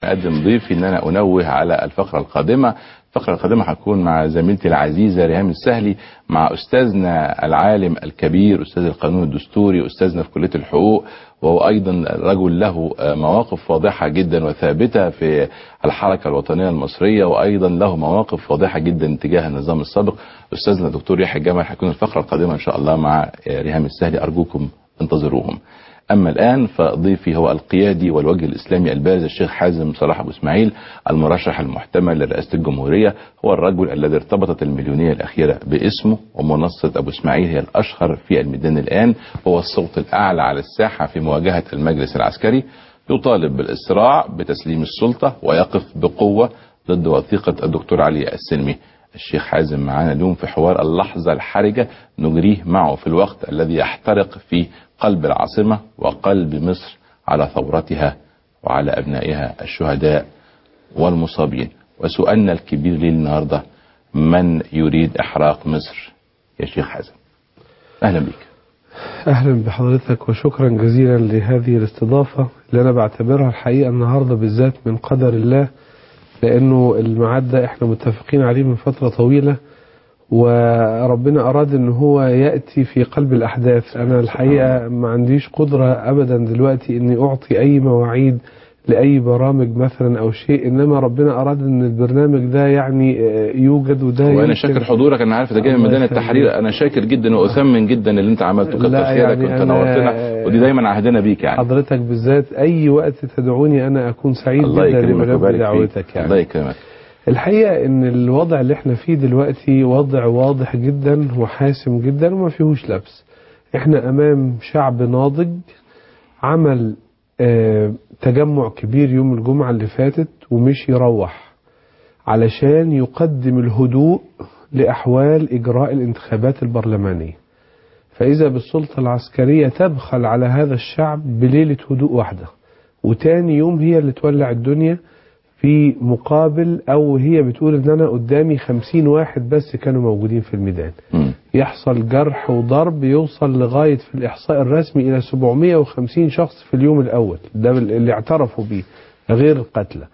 أقدم ضيفي إن أنا أنوه على الفقرة القادمة الفقرة القادمة هتكون مع زميلتي العزيزة ريهام السهلي مع أستاذنا العالم الكبير أستاذ القانون الدستوري أستاذنا في كلية الحقوق وهو أيضا رجل له مواقف واضحة جدا وثابتة في الحركة الوطنية المصرية وأيضا له مواقف واضحة جدا تجاه النظام السابق أستاذنا الدكتور يحيى الجمل هيكون الفقرة القادمة إن شاء الله مع ريهام السهلي أرجوكم انتظروهم أما الآن فضيفي هو القيادي والوجه الإسلامي البارز الشيخ حازم صلاح أبو إسماعيل المرشح المحتمل لرئاسة الجمهورية هو الرجل الذي ارتبطت المليونية الأخيرة باسمه ومنصة أبو إسماعيل هي الأشهر في الميدان الآن هو الصوت الأعلى على الساحة في مواجهة المجلس العسكري يطالب بالإسراع بتسليم السلطة ويقف بقوة ضد وثيقة الدكتور علي السلمي الشيخ حازم معانا اليوم في حوار اللحظة الحرجة نجريه معه في الوقت الذي يحترق فيه قلب العاصمة وقلب مصر على ثورتها وعلى أبنائها الشهداء والمصابين وسؤالنا الكبير ليه النهاردة من يريد إحراق مصر يا شيخ حازم أهلا بك أهلا بحضرتك وشكرا جزيلا لهذه الاستضافة اللي أنا بعتبرها الحقيقة النهاردة بالذات من قدر الله لأنه الميعاد ده احنا متفقين عليه من فترة طويلة وربنا أراد أن هو يأتي في قلب الأحداث أنا الحقيقة ما عنديش قدرة أبدا دلوقتي أني أعطي أي مواعيد لأي برامج مثلا أو شيء إنما ربنا أراد أن البرنامج ده يعني يوجد وده وأنا يمكن- شاكر حضورك أنا عارف ده جاي من الله ميدان يخليك. التحرير أنا شاكر جدا وأثمن جدا اللي أنت عملته كتر لا خيرك يعني وأنت أنا- نورتنا ودي دايما عهدنا بيك يعني حضرتك بالذات أي وقت تدعوني أنا أكون سعيد الله جدا يكرمك بمجاب ويبارك دعوتك فيك يعني الله يكرمك الحقيقة ان الوضع اللي احنا فيه دلوقتي وضع واضح جدا وحاسم جدا وما فيهوش لبس احنا امام شعب ناضج عمل آه تجمع كبير يوم الجمعة اللي فاتت ومش يروح علشان يقدم الهدوء لأحوال إجراء الانتخابات البرلمانية فإذا بالسلطة العسكرية تبخل على هذا الشعب بليلة هدوء واحدة وتاني يوم هي اللي تولع الدنيا في مقابل او هي بتقول ان انا قدامي خمسين واحد بس كانوا موجودين في الميدان مم. يحصل جرح وضرب يوصل لغاية في الإحصاء الرسمي إلى 750 شخص في اليوم الأول ده اللي اعترفوا بيه غير القتلى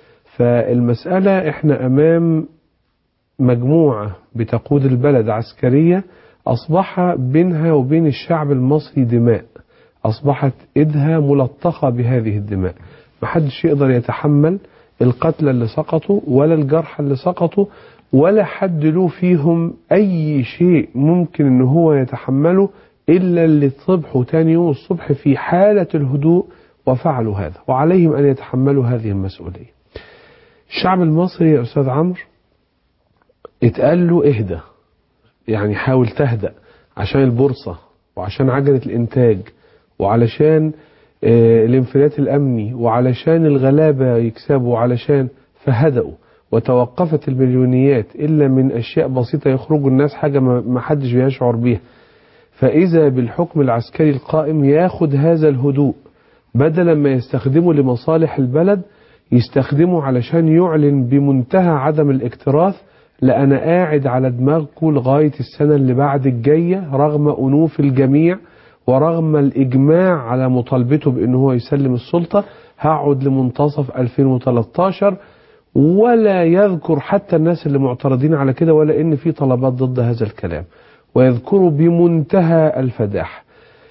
فالمسألة احنا أمام مجموعة بتقود البلد عسكرية أصبح بينها وبين الشعب المصري دماء أصبحت إيدها ملطخة بهذه الدماء محدش يقدر يتحمل القتلى اللي سقطوا ولا الجرحى اللي سقطوا ولا حد له فيهم أي شيء ممكن إن هو يتحمله إلا اللي صبحوا تاني يوم الصبح في حالة الهدوء وفعلوا هذا وعليهم أن يتحملوا هذه المسؤولية الشعب المصري يا أستاذ عمرو اتقال له اهدى يعني حاول تهدأ عشان البورصة وعشان عجلة الإنتاج وعلشان آه، الانفلات الأمني وعلشان الغلابة يكسبوا وعلشان فهدأوا وتوقفت المليونيات إلا من أشياء بسيطة يخرجوا الناس حاجة ما ما حدش بيشعر بيها فإذا بالحكم العسكري القائم ياخد هذا الهدوء بدلا ما يستخدمه لمصالح البلد يستخدمه علشان يعلن بمنتهى عدم الاكتراث لأنا قاعد على دماغكم لغاية السنة اللي بعد الجاية رغم أنوف الجميع ورغم الإجماع على مطالبته بأنه هو يسلم السلطة هقعد لمنتصف 2013 ولا يذكر حتى الناس اللي معترضين على كده ولا إن في طلبات ضد هذا الكلام ويذكره بمنتهى الفداحة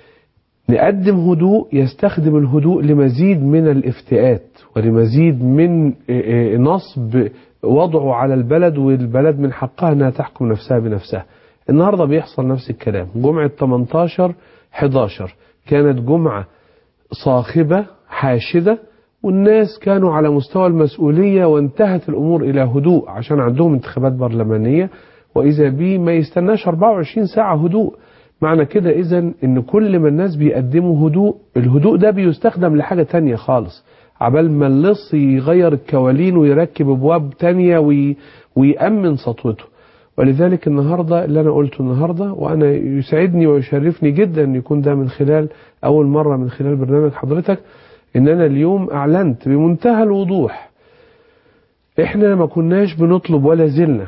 نقدم هدوء يستخدم الهدوء لمزيد من الافتئات ولمزيد من آه، آه، نصب وضعه على البلد والبلد من حقها انها تحكم نفسها بنفسها النهارده بيحصل نفس الكلام جمعة 18 11 كانت جمعة صاخبة حاشدة والناس كانوا على مستوى المسؤولية وانتهت الأمور إلى هدوء عشان عندهم انتخابات برلمانية وإذا بي ما يستناش 24 ساعة هدوء معنى كده إذا إن كل ما الناس بيقدموا هدوء الهدوء ده بيستخدم لحاجة تانية خالص عبال ما اللص يغير الكوالين ويركب أبواب تانية وي ويأمن سطوته ولذلك النهاردة اللي أنا قلته النهاردة وأنا يسعدني ويشرفني جدا أن يكون ده من خلال أول مرة من خلال برنامج حضرتك إن أنا اليوم أعلنت بمنتهى الوضوح إحنا ما كناش بنطلب ولا زلنا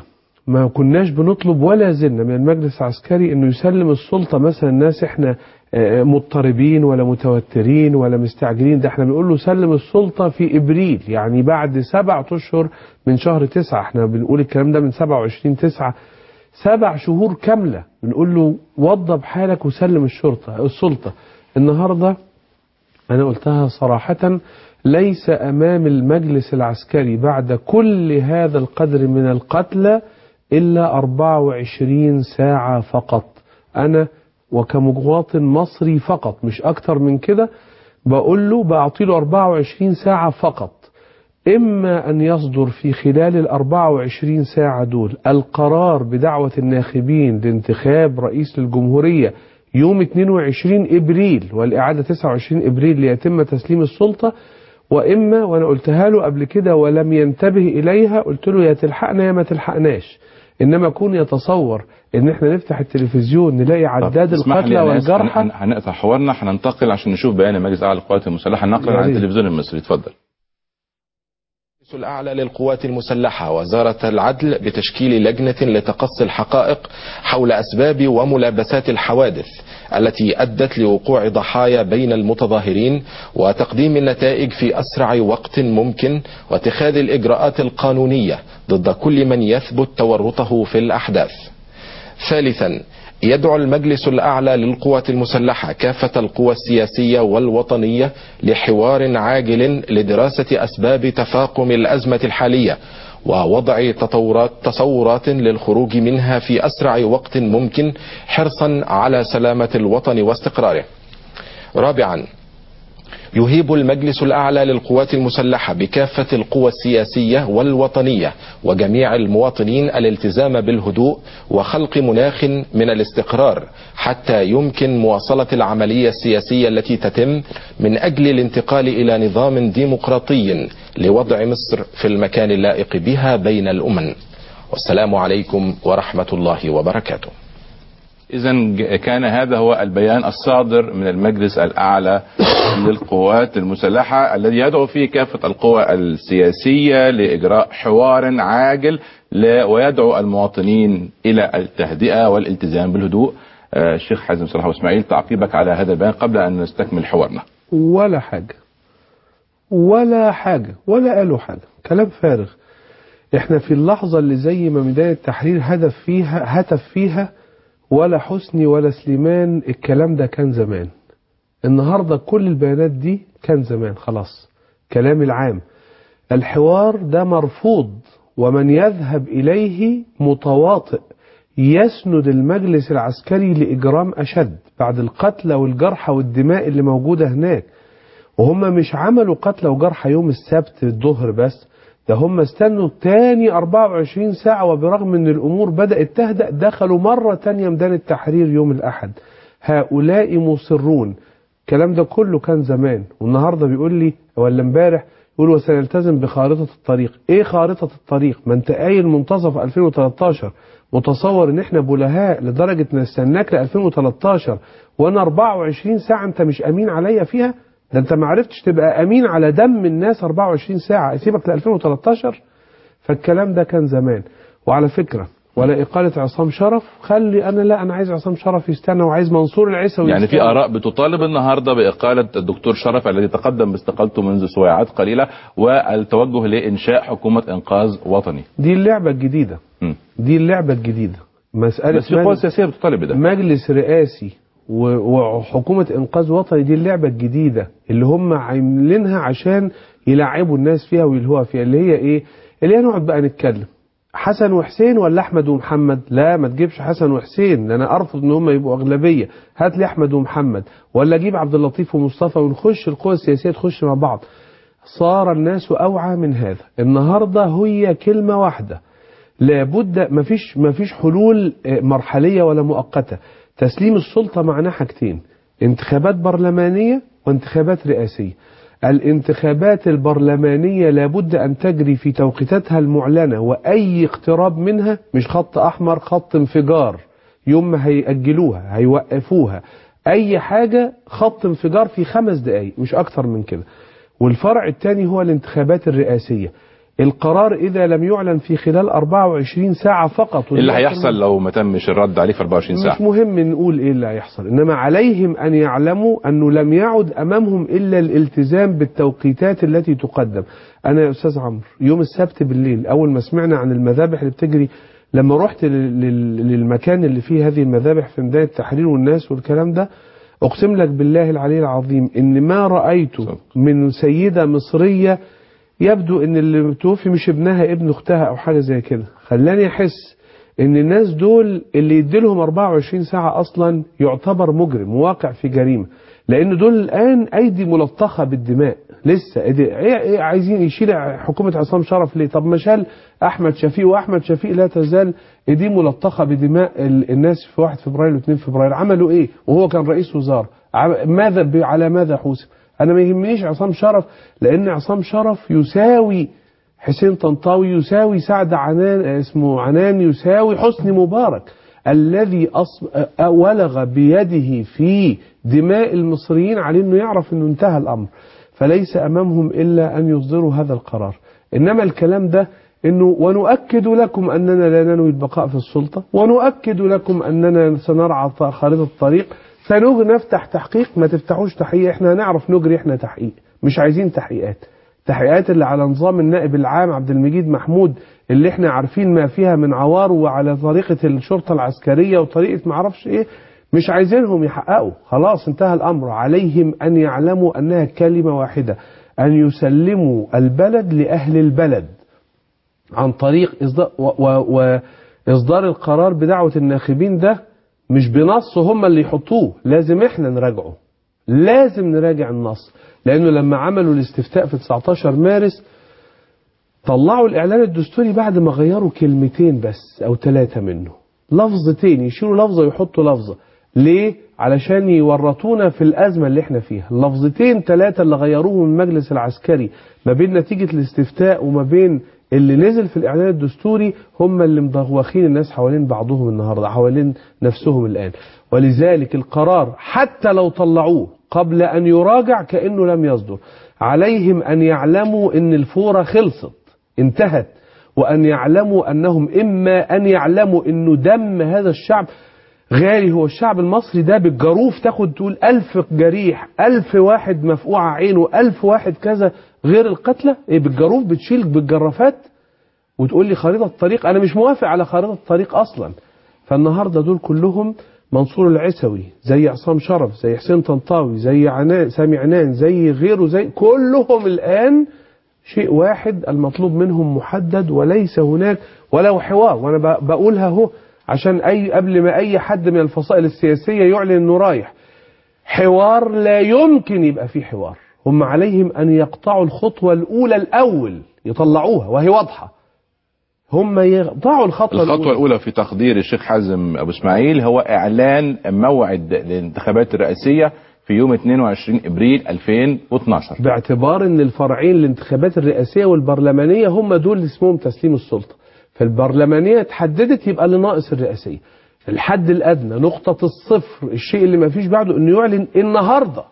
ما كناش بنطلب ولا زلنا من المجلس العسكري انه يسلم السلطه مثلا ناس احنا آه، مضطربين ولا متوترين ولا مستعجلين ده احنا بنقول له سلم السلطه في ابريل يعني بعد سبعة اشهر من شهر تسعة احنا بنقول الكلام ده من 27 تسعة سبع شهور كامله بنقول له وضب حالك وسلم الشرطه السلطه النهارده أنا قلتها صراحة ليس أمام المجلس العسكري بعد كل هذا القدر من القتلى إلا 24 ساعة فقط أنا وكمواطن مصري فقط مش أكتر من كده بقول له بعطيله 24 ساعة فقط إما أن يصدر في خلال ال 24 ساعة دول القرار بدعوة الناخبين لانتخاب رئيس للجمهورية يوم 22 إبريل والإعادة 29 إبريل ليتم تسليم السلطة وإما وأنا قلتها له قبل كده ولم ينتبه إليها قلت له يا تلحقنا يا ما تلحقناش إنما كون يتصور إن إحنا نفتح التلفزيون نلاقي عداد طب اسمح لي القتلى يا ناس، هن- والجرحى هن- هنقطع حوارنا هننتقل عشان نشوف بيان المجلس الاعلى للقوات المسلحه نقلا يا عن ريت. التلفزيون المصري اتفضل الرئيس الأعلى للقوات المسلحة وزارة العدل بتشكيل لجنة لتقصي الحقائق حول أسباب وملابسات الحوادث التي أدت لوقوع ضحايا بين المتظاهرين وتقديم النتائج في أسرع وقت ممكن واتخاذ الإجراءات القانونية ضد كل من يثبت تورطه في الأحداث ثالثا يدعو المجلس الأعلى للقوات المسلحة كافة القوى السياسية والوطنية لحوار عاجل لدراسة أسباب تفاقم الأزمة الحالية ووضع تطورات تصورات للخروج منها في أسرع وقت ممكن حرصا على سلامة الوطن واستقراره رابعا يهيب المجلس الأعلى للقوات المسلحة بكافة القوى السياسية والوطنية وجميع المواطنين الالتزام بالهدوء وخلق مناخ من الاستقرار حتى يمكن مواصلة العملية السياسية التي تتم من أجل الانتقال إلى نظام ديمقراطي لوضع مصر في المكان اللائق بها بين الأمم والسلام عليكم ورحمة الله وبركاته إذا كان هذا هو البيان الصادر من المجلس الأعلى للقوات المسلحة الذي يدعو فيه كافة القوى السياسية لإجراء حوار عاجل ل- ويدعو المواطنين إلى التهدئة والالتزام بالهدوء آه، الشيخ حازم صلاح واسماعيل تعقيبك على هذا البيان قبل أن نستكمل حوارنا ولا حاجة ولا حاجة ولا قالوا حاجة كلام فارغ احنا في اللحظة اللي زي ما ميدان التحرير هدف فيها هتف فيها ولا حسني ولا سليمان الكلام ده كان زمان النهاردة كل البيانات دي كان زمان خلاص كلام العام الحوار ده مرفوض ومن يذهب إليه متواطئ يسند المجلس العسكري لإجرام أشد بعد القتلى والجرحى والدماء اللي موجودة هناك وهم مش عملوا قتلى وجرحى يوم السبت الظهر بس ده هم استنوا تاني 24 ساعة وبرغم ان الامور بدأت تهدأ دخلوا مرة تانية ميدان التحرير يوم الاحد هؤلاء مصرون الكلام ده كله كان زمان والنهاردة بيقول لي ولا امبارح يقول وسنلتزم بخارطة الطريق ايه خارطة الطريق ما انت قايل منتصف 2013 متصور ان احنا بلهاء لدرجة نستناك ل 2013 وانا 24 ساعة انت مش امين عليا فيها ده انت ما عرفتش تبقى امين على دم الناس 24 ساعة اسيبك ل 2013 فالكلام ده كان زمان وعلى فكرة ولا إقالة عصام شرف خلي أنا لا أنا عايز عصام شرف يستنى وعايز منصور العيسوي يعني في يستنى. آراء بتطالب النهاردة بإقالة الدكتور شرف الذي تقدم باستقالته منذ سويعات قليلة والتوجه لإنشاء حكومة إنقاذ وطني دي اللعبة الجديدة م. دي اللعبة الجديدة مسألة بس في قوى مجلس- سياسية بتطالب بده مجلس رئاسي و- وحكومة إنقاذ وطني دي اللعبة الجديدة اللي هم عاملينها عشان يلعبوا الناس فيها ويلهوها فيها اللي هي إيه؟ اللي هي نقعد بقى نتكلم حسن وحسين ولا أحمد ومحمد؟ لا ما تجيبش حسن وحسين ده أنا أرفض إن هم يبقوا أغلبية هات لي أحمد ومحمد ولا أجيب عبد اللطيف ومصطفى ونخش القوى السياسية تخش مع بعض صار الناس أوعى من هذا النهاردة هي كلمة واحدة لابد مفيش مفيش حلول آه، مرحلية ولا مؤقتة تسليم السلطة معناه حاجتين انتخابات برلمانية وانتخابات رئاسية الانتخابات البرلمانية لابد أن تجري في توقيتاتها المعلنة وأي اقتراب منها مش خط أحمر خط انفجار يوم ما هيأجلوها هيوقفوها أي حاجة خط انفجار في خمس دقايق مش أكتر من كده والفرع الثاني هو الانتخابات الرئاسية القرار إذا لم يعلن في خلال 24 ساعة فقط ايه اللي هيحصل لو ما تمش الرد عليه في 24 مش ساعه مهم نقول ايه اللي هيحصل انما عليهم ان يعلموا انه لم يعد امامهم الا الالتزام بالتوقيتات التي تقدم انا يا استاذ عمرو يوم السبت بالليل اول ما سمعنا عن المذابح اللي بتجري لما رحت لل- لل- للمكان اللي فيه هذه المذابح في ميدان التحرير والناس والكلام ده اقسم لك بالله العلي العظيم ان ما رايته صدق. من سيده مصريه يبدو ان اللي توفي مش ابنها ابن اختها او حاجه زي كده خلاني احس ان الناس دول اللي يديلهم 24 ساعه اصلا يعتبر مجرم واقع في جريمه لان دول الان ايدي ملطخه بالدماء لسه إيدي إيه إيه عايزين يشيل حكومه عصام شرف ليه طب ما شال احمد شفيق واحمد شفيق لا تزال ايديه ملطخه بدماء ال- الناس في 1 فبراير و2 فبراير عملوا ايه وهو كان رئيس وزاره عم- ماذا ب- على ماذا حوسب انا ما يهمنيش عصام شرف لان عصام شرف يساوي حسين طنطاوي يساوي سعد عنان اسمه عنان يساوي حسني مبارك الذي أص... أ- ولغ بيده في دماء المصريين عليه انه يعرف انه انتهى الامر فليس امامهم الا ان يصدروا هذا القرار انما الكلام ده انه ونؤكد لكم اننا لا ننوي البقاء في السلطه ونؤكد لكم اننا سنرعى ط- خارطه الطريق سنوغ نفتح تحقيق ما تفتحوش تحقيق احنا هنعرف نجري احنا تحقيق مش عايزين تحقيقات تحقيقات اللي على نظام النائب العام عبد المجيد محمود اللي احنا عارفين ما فيها من عوار وعلى طريقة الشرطة العسكرية وطريقة معرفش ايه مش عايزينهم يحققوا خلاص انتهى الامر عليهم ان يعلموا انها كلمة واحدة ان يسلموا البلد لاهل البلد عن طريق إصدار, و و وإصدار القرار بدعوة الناخبين ده مش بنص هم اللي يحطوه لازم احنا نراجعه لازم نراجع النص لأنه لما عملوا الاستفتاء في 19 مارس طلعوا الإعلان الدستوري بعد ما غيروا كلمتين بس أو ثلاثة منه لفظتين يشيلوا لفظة ويحطوا لفظة ليه؟ علشان يورطونا في الأزمة اللي احنا فيها لفظتين ثلاثة اللي غيروهم من المجلس العسكري ما بين نتيجة الاستفتاء وما بين اللي نزل في الإعلان الدستوري هم اللي مدوخين الناس حوالين بعضهم النهاردة حوالين نفسهم الآن ولذلك القرار حتى لو طلعوه قبل أن يراجع كأنه لم يصدر عليهم أن يعلموا أن الفورة خلصت انتهت وأن يعلموا أنهم إما أن يعلموا أنه دم هذا الشعب غالي هو الشعب المصري ده بالجروف تاخد تقول ألف جريح ألف واحد مفقوع عينه ألف واحد كذا غير القتلى إيه بالجروف بتشيل بالجرافات وتقول لي خريطة الطريق أنا مش موافق على خريطة الطريق أصلا فالنهاردة دول كلهم منصور العسوي زي عصام شرف زي حسين طنطاوي زي عنان سامي عنان زي غيره زي كلهم الآن شيء واحد المطلوب منهم محدد وليس هناك ولو حوار وانا ب- بقولها اهو عشان اي قبل ما اي حد من الفصائل السياسيه يعلن انه رايح حوار لا يمكن يبقى فيه حوار هم عليهم ان يقطعوا الخطوه الاولى الاول يطلعوها وهي واضحه هم يقطعوا الخطوه الخطوة الأولى في تقدير الشيخ حازم أبو إسماعيل هو إعلان موعد الانتخابات الرئاسية في يوم 22 إبريل 2012 باعتبار ان الفرعين الانتخابات الرئاسيه والبرلمانيه هم دول اللي اسمهم تسليم السلطه فالبرلمانيه اتحددت يبقى اللي ناقص الرئاسيه الحد الادنى نقطه الصفر الشيء اللي ما فيش بعده انه يعلن النهارده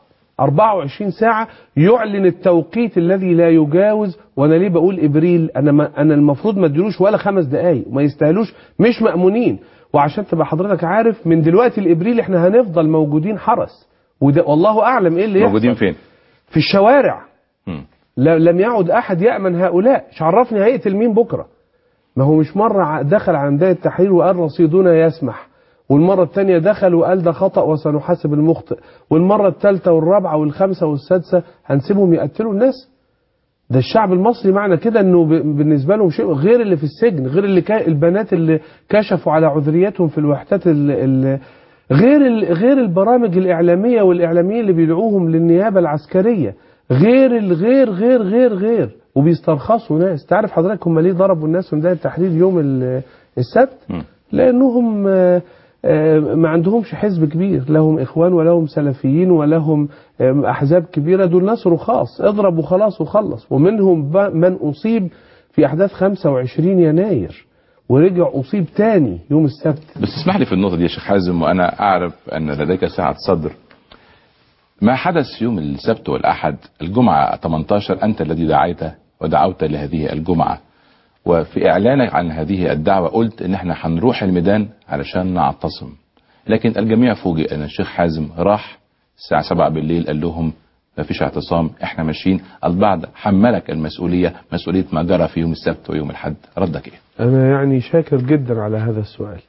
24 ساعة يعلن التوقيت الذي لا يجاوز وانا ليه بقول ابريل انا ما انا المفروض ما اديلوش ولا خمس دقايق وما يستاهلوش مش مأمونين وعشان تبقى حضرتك عارف من دلوقتي الابريل احنا هنفضل موجودين حرس وده والله اعلم ايه اللي يحصل موجودين فين؟ في الشوارع مم. ل- لم يعد احد يامن هؤلاء مش عرفني هيقتل مين بكره ما هو مش مره ع- دخل عن داية التحرير وقال رصيدنا يسمح والمره الثانيه دخل وقال ده خطا وسنحاسب المخطئ والمره الثالثه والرابعه والخامسه والسادسه هنسيبهم يقتلوا الناس ده الشعب المصري معنى كده انه ب- بالنسبه لهم شيء غير اللي في السجن غير اللي كا البنات اللي كشفوا على عذريتهم في الوحدات ال ال غير ال غير البرامج الاعلاميه والاعلاميين اللي بيدعوهم للنيابه العسكريه غير الغير غير غير غير وبيسترخصوا ناس تعرف حضرتك هم ليه ضربوا الناس من ده التحرير يوم ال- السبت مم. لانهم آه، آه، ما عندهمش حزب كبير لهم اخوان ولهم سلفيين ولهم آه، احزاب كبيره دول ناس رخاص اضرب وخلاص وخلص ومنهم ب- من اصيب في احداث 25 يناير ورجع اصيب تاني يوم السبت بس اسمح لي في النقطة دي يا شيخ حازم وأنا أعرف أن لديك سعة صدر ما حدث يوم السبت والأحد الجمعة 18 أنت الذي دعيت ودعوت لهذه الجمعة وفي إعلانك عن هذه الدعوة قلت إن احنا هنروح الميدان علشان نعتصم لكن الجميع فوجئ أن الشيخ حازم راح الساعة 7 بالليل قال لهم ما فيش اعتصام احنا ماشيين البعض حملك المسؤولية مسؤولية ما جرى في يوم السبت ويوم الحد ردك ايه أنا يعني شاكر جدا على هذا السؤال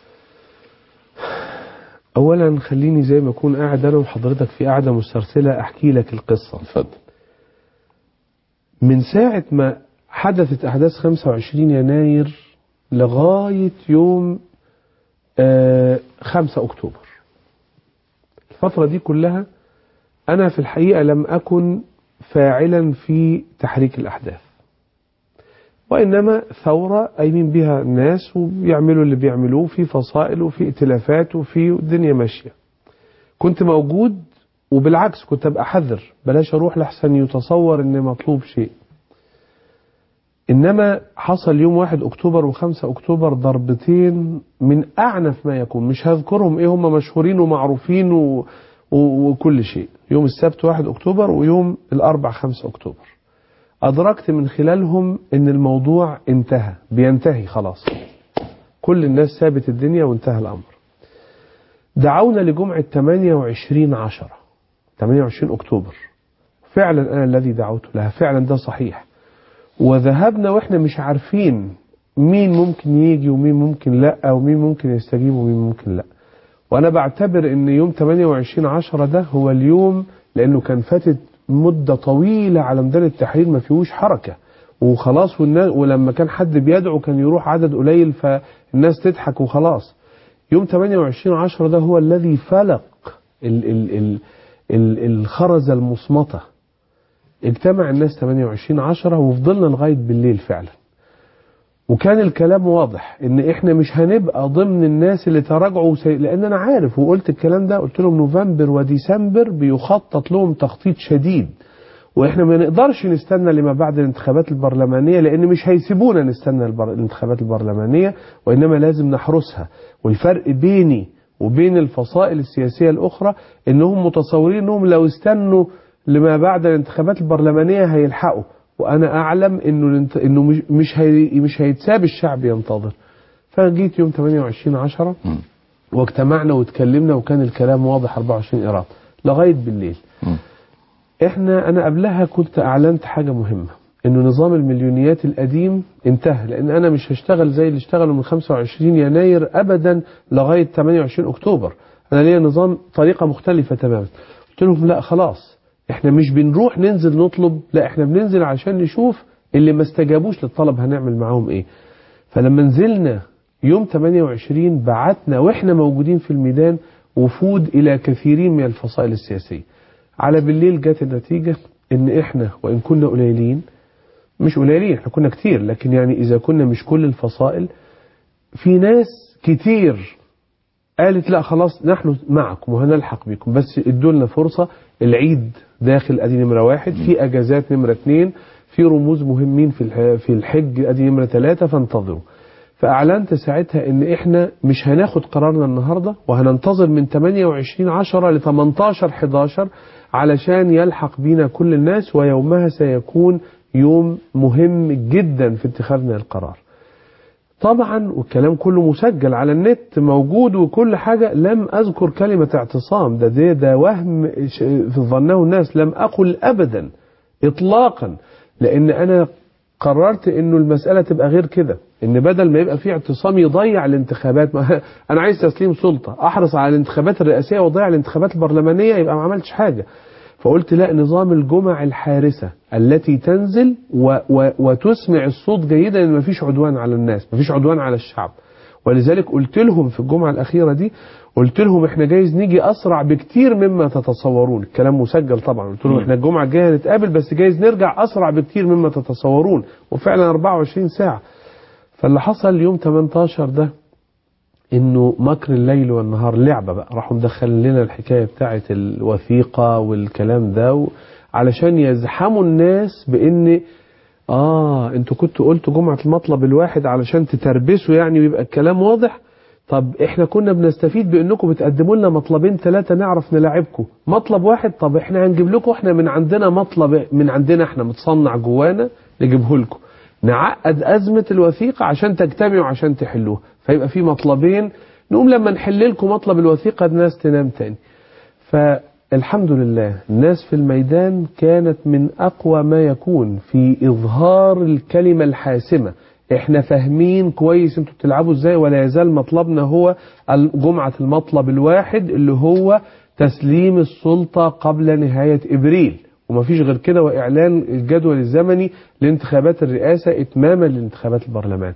أولا خليني زي ما أكون قاعد أنا وحضرتك في قاعدة مسترسلة أحكي لك القصة اتفضل من ساعة ما حدثت أحداث 25 يناير لغاية يوم آه 5 أكتوبر الفترة دي كلها أنا في الحقيقة لم أكن فاعلا في تحريك الأحداث وإنما ثورة قايمين بها الناس وبيعملوا اللي بيعملوه في فصائل وفي ائتلافات وفي الدنيا ماشية كنت موجود وبالعكس كنت أبقى حذر بلاش أروح لحسن يتصور إن مطلوب شيء إنما حصل يوم 1 أكتوبر و5 أكتوبر ضربتين من أعنف ما يكون مش هذكرهم إيه هم مشهورين ومعروفين و... و... وكل شيء يوم السبت 1 أكتوبر ويوم الأربع 5 أكتوبر أدركت من خلالهم إن الموضوع انتهى بينتهي خلاص كل الناس سابت الدنيا وانتهى الأمر دعونا لجمعة 28 عشرة 28 أكتوبر فعلا أنا الذي دعوت لها فعلا ده صحيح وذهبنا وإحنا مش عارفين مين ممكن يجي ومين ممكن لا ومين ممكن يستجيب ومين ممكن لا وأنا بعتبر إن يوم 28 عشرة ده هو اليوم لأنه كان فاتت مدة طويلة على ميدان التحرير ما فيهوش حركة وخلاص والناس ولما كان حد بيدعو كان يروح عدد قليل فالناس تضحك وخلاص يوم 28 عشرة ده هو الذي فلق ال ال ال ال الخرزة المصمتة اجتمع الناس 28 عشرة وفضلنا لغاية بالليل فعلا وكان الكلام واضح ان احنا مش هنبقى ضمن الناس اللي تراجعوا سي... لان انا عارف وقلت الكلام ده قلت لهم نوفمبر وديسمبر بيخطط لهم تخطيط شديد واحنا ما نقدرش نستنى لما بعد الانتخابات البرلمانية لان مش هيسيبونا نستنى البر... الانتخابات البرلمانية وانما لازم نحرسها والفرق بيني وبين الفصائل السياسية الاخرى انهم متصورين انهم لو استنوا لما بعد الانتخابات البرلمانية هيلحقوا وانا اعلم انه انه مش مش هي مش هيتساب الشعب ينتظر فجيت يوم 28 10 واجتمعنا واتكلمنا وكان الكلام واضح 24 ايراد لغايه بالليل م. احنا انا قبلها كنت اعلنت حاجه مهمه انه نظام المليونيات القديم انتهى لان انا مش هشتغل زي اللي اشتغلوا من 25 يناير ابدا لغايه 28 اكتوبر انا ليا نظام طريقه مختلفه تماما قلت لهم لا خلاص احنا مش بنروح ننزل نطلب لا احنا بننزل عشان نشوف اللي ما استجابوش للطلب هنعمل معاهم ايه فلما نزلنا يوم 28 بعتنا واحنا موجودين في الميدان وفود الى كثيرين من الفصائل السياسية على بالليل جت النتيجة ان احنا وان كنا قليلين مش قليلين احنا كنا كتير لكن يعني اذا كنا مش كل الفصائل في ناس كتير قالت لا خلاص نحن معكم وهنلحق بكم بس ادوا لنا فرصة العيد داخل ادي نمرة واحد في اجازات نمرة اتنين في رموز مهمين في في الحج ادي نمرة ثلاثة فانتظروا فاعلنت ساعتها ان احنا مش هناخد قرارنا النهاردة وهننتظر من 28 10 ل 18 11 علشان يلحق بينا كل الناس ويومها سيكون يوم مهم جدا في اتخاذنا القرار طبعا والكلام كله مسجل على النت موجود وكل حاجة لم أذكر كلمة اعتصام ده ده, ده وهم في ظنه الناس لم أقل أبدا إطلاقا لأن أنا قررت أنه المسألة تبقى غير كده ان بدل ما يبقى في اعتصام يضيع الانتخابات انا عايز تسليم سلطة احرص على الانتخابات الرئاسية واضيع الانتخابات البرلمانية يبقى ما عملتش حاجة فقلت لا نظام الجمع الحارسة التي تنزل و و وتسمع الصوت جيدا ان مفيش عدوان على الناس مفيش عدوان على الشعب ولذلك قلت لهم في الجمعة الأخيرة دي قلت لهم احنا جايز نيجي أسرع بكتير مما تتصورون الكلام مسجل طبعا قلت لهم احنا الجمعة الجاية هنتقابل بس جايز نرجع أسرع بكتير مما تتصورون وفعلا 24 ساعة فاللي حصل يوم 18 ده انه مكر الليل والنهار لعبة بقى راحوا مدخلين لنا الحكاية بتاعة الوثيقة والكلام ده علشان يزحموا الناس بان اه انتوا كنتوا قلتوا جمعة المطلب الواحد علشان تتربسوا يعني ويبقى الكلام واضح طب احنا كنا بنستفيد بانكم بتقدموا لنا مطلبين ثلاثة نعرف نلاعبكم مطلب واحد طب احنا هنجيب لكم احنا من عندنا مطلب من عندنا احنا متصنع جوانا نجيبه لكم نعقد أزمة الوثيقة عشان تجتمعوا عشان تحلوها فيبقى في مطلبين نقوم لما نحل لكم مطلب الوثيقة الناس تنام تاني فالحمد لله الناس في الميدان كانت من أقوى ما يكون في إظهار الكلمة الحاسمة احنا فاهمين كويس انتوا بتلعبوا ازاي ولا يزال مطلبنا هو جمعة المطلب الواحد اللي هو تسليم السلطة قبل نهاية ابريل ومفيش غير كده واعلان الجدول الزمني لانتخابات الرئاسة اتماما لانتخابات البرلمان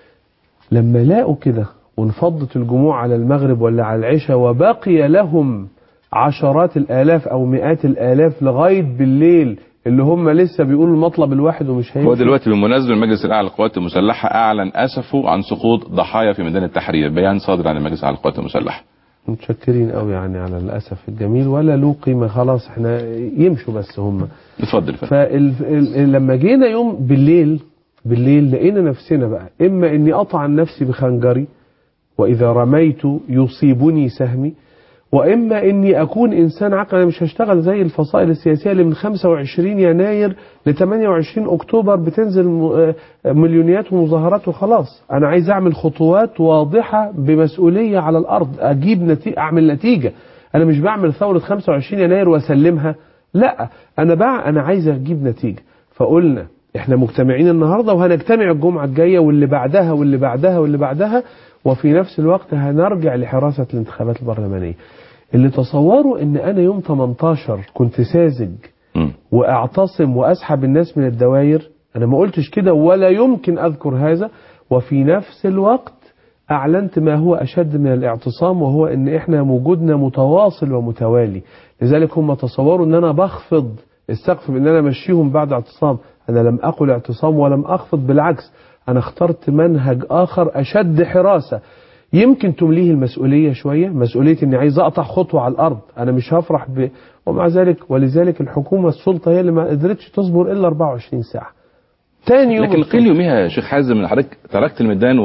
لما لاقوا كده وانفضت الجموع على المغرب ولا على العشاء وبقي لهم عشرات الالاف او مئات الالاف لغاية بالليل اللي هم لسه بيقولوا المطلب الواحد ومش هيمشي هو دلوقتي بالمناسبة المجلس الأعلى للقوات المسلحة أعلن أسفه عن سقوط ضحايا في ميدان التحرير بيان صادر عن المجلس الأعلى للقوات المسلحة متشكرين قوي يعني على الاسف الجميل ولا له قيمه خلاص احنا يمشوا بس هم اتفضل فندم. فلما جينا يوم بالليل بالليل لقينا نفسنا بقى اما اني اطعن نفسي بخنجري واذا رميت يصيبني سهمي واما اني اكون انسان عاقل انا مش هشتغل زي الفصائل السياسيه اللي من 25 يناير ل 28 اكتوبر بتنزل م- مليونيات ومظاهرات وخلاص انا عايز اعمل خطوات واضحه بمسؤوليه على الارض اجيب نتيجه اعمل نتيجه انا مش بعمل ثوره 25 يناير واسلمها لا انا بقى انا عايز اجيب نتيجه فقلنا احنا مجتمعين النهارده وهنجتمع الجمعه الجايه واللي بعدها واللي بعدها واللي بعدها وفي نفس الوقت هنرجع لحراسه الانتخابات البرلمانيه اللي تصوروا ان انا يوم 18 كنت ساذج مم. واعتصم واسحب الناس من الدوائر انا ما قلتش كده ولا يمكن اذكر هذا وفي نفس الوقت اعلنت ما هو اشد من الاعتصام وهو ان احنا وجودنا متواصل ومتوالي لذلك هم تصوروا ان انا بخفض السقف بان انا امشيهم بعد اعتصام انا لم اقل اعتصام ولم اخفض بالعكس انا اخترت منهج اخر اشد حراسه يمكن تمليه المسؤولية شوية مسؤولية اني عايز اقطع خطوة على الارض انا مش هفرح ب... ومع ذلك ولذلك الحكومة السلطة هي اللي ما قدرتش تصبر الا 24 ساعة تاني يوم لكن الصبح- قيل يوميها يا شيخ حازم ان حضرتك تركت الميدان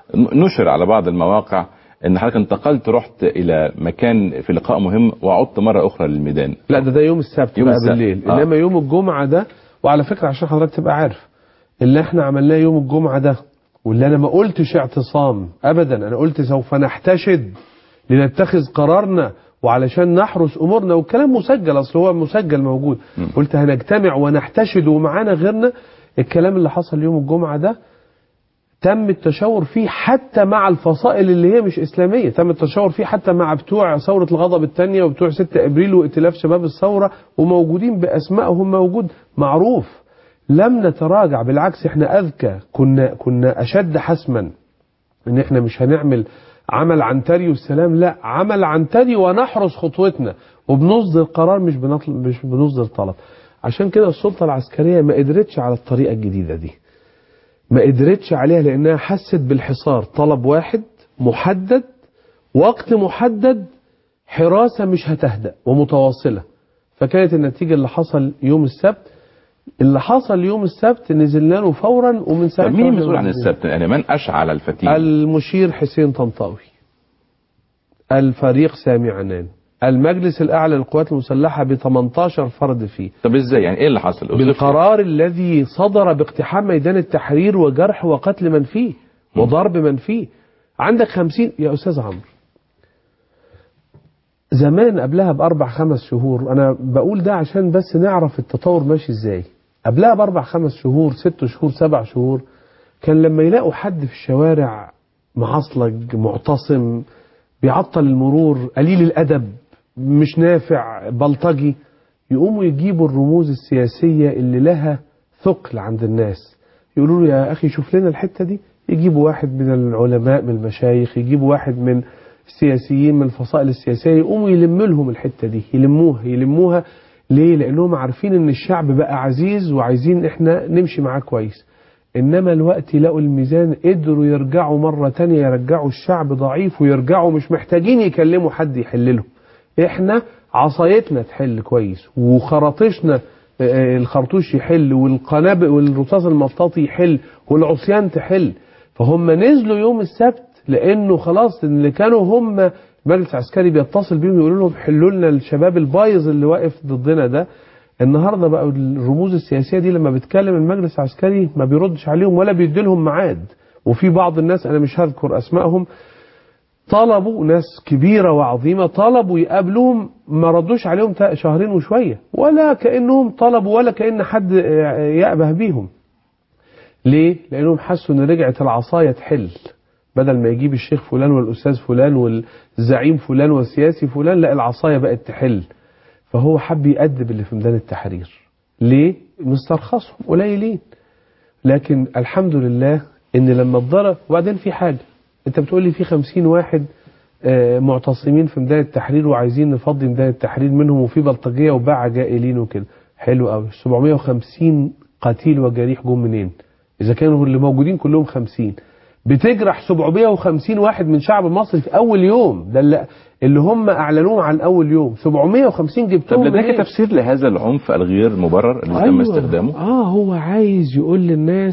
ونشر على بعض المواقع ان حضرتك انتقلت رحت الى مكان في لقاء مهم وعدت مره اخرى للميدان لا ده ده يوم السبت يوم بقى السبت. بالليل آه. انما يوم الجمعة ده وعلى فكرة عشان حضرتك تبقى عارف اللي احنا عملناه يوم الجمعة ده واللي انا ما قلتش اعتصام ابدا انا قلت سوف نحتشد لنتخذ قرارنا وعلشان نحرس امورنا والكلام مسجل اصل هو مسجل موجود قلت هنجتمع ونحتشد ومعانا غيرنا الكلام اللي حصل يوم الجمعة ده تم التشاور فيه حتى مع الفصائل اللي هي مش إسلامية تم التشاور فيه حتى مع بتوع ثورة الغضب الثانية وبتوع 6 أبريل وائتلاف شباب الثورة وموجودين بأسمائهم موجود معروف لم نتراجع بالعكس احنا أذكى كنا كنا أشد حسما ان احنا مش هنعمل عمل عنتري والسلام لا عمل عنتري ونحرس خطوتنا وبنصدر قرار مش بنطلب مش بنصدر طلب عشان كده السلطة العسكرية ما قدرتش على الطريقة الجديدة دي ما قدرتش عليها لانها حست بالحصار طلب واحد محدد وقت محدد حراسة مش هتهدأ ومتواصلة فكانت النتيجة اللي حصل يوم السبت اللي حصل يوم السبت نزلنا له فورا ومن طب ساعتها مين واحنا المسؤول عن موجودين. السبت يعني من اشعل الفتيل المشير حسين طنطاوي الفريق سامي عنان المجلس الأعلى للقوات المسلحة ب 18 فرد فيه طب ازاي يعني ايه اللي حصل أوصف لي. بالقرار الذي صدر باقتحام ميدان التحرير وجرح وقتل من فيه وضرب من فيه عندك خمسين يا أستاذ عمرو زمان قبلها بأربع خمس شهور أنا بقول ده عشان بس نعرف التطور ماشي إزاي قبلها بأربع خمس شهور ست شهور سبع شهور كان لما يلاقوا حد في الشوارع معصلج معتصم بيعطل المرور قليل الأدب مش نافع بلطجي يقوموا يجيبوا الرموز السياسية اللي لها ثقل عند الناس يقولوا له يا أخي شوف لنا الحتة دي يجيبوا واحد من العلماء من المشايخ يجيبوا واحد من السياسيين من الفصائل السياسية يقوموا يلم لهم الحتة دي يلموها يلموها ليه لأنهم عارفين ان الشعب بقى عزيز وعايزين احنا نمشي معاه كويس انما الوقت لقوا الميزان قدروا يرجعوا مرة تانية يرجعوا الشعب ضعيف ويرجعوا مش محتاجين يكلموا حد يحللهم احنا عصايتنا تحل كويس وخراطيشنا آه، الخرطوش يحل والقنابل والرصاص المطاطي يحل والعصيان تحل فهم نزلوا يوم السبت لانه خلاص اللي كانوا هم المجلس العسكري بيتصل بيهم يقولوا لهم حلوا لنا الشباب البايظ اللي واقف ضدنا ده النهارده بقى الرموز السياسيه دي لما بتكلم المجلس العسكري ما بيردش عليهم ولا بيدي لهم ميعاد وفي بعض الناس انا مش هذكر اسمائهم طلبوا ناس كبيرة وعظيمة طلبوا يقابلوهم ما ردوش عليهم تا- شهرين وشوية ولا كأنهم طلبوا ولا كأن حد يأبه بيهم ليه؟ لأنهم حسوا أن رجعت العصاية تحل بدل ما يجيب الشيخ فلان والأستاذ فلان والزعيم فلان والسياسي فلان لا العصاية بقت تحل فهو حب يأدب اللي في ميدان التحرير ليه؟ مسترخصهم قليلين لكن الحمد لله ان لما اتضرب وبعدين في حاجه انت بتقول لي في 50 واحد آه، معتصمين في ميدان التحرير وعايزين نفضي ميدان التحرير منهم وفي بلطجيه وباعة جائلين وكده حلو قوي 750 قتيل وجريح جم منين اذا كانوا اللي موجودين كلهم 50 بتجرح 750 واحد من شعب مصر في اول يوم ده اللي, اللي هم اعلنوه عن اول يوم 750 طب جبتهم لديك منين؟ تفسير لهذا العنف الغير مبرر اللي تم استخدامه؟ اه هو عايز يقول للناس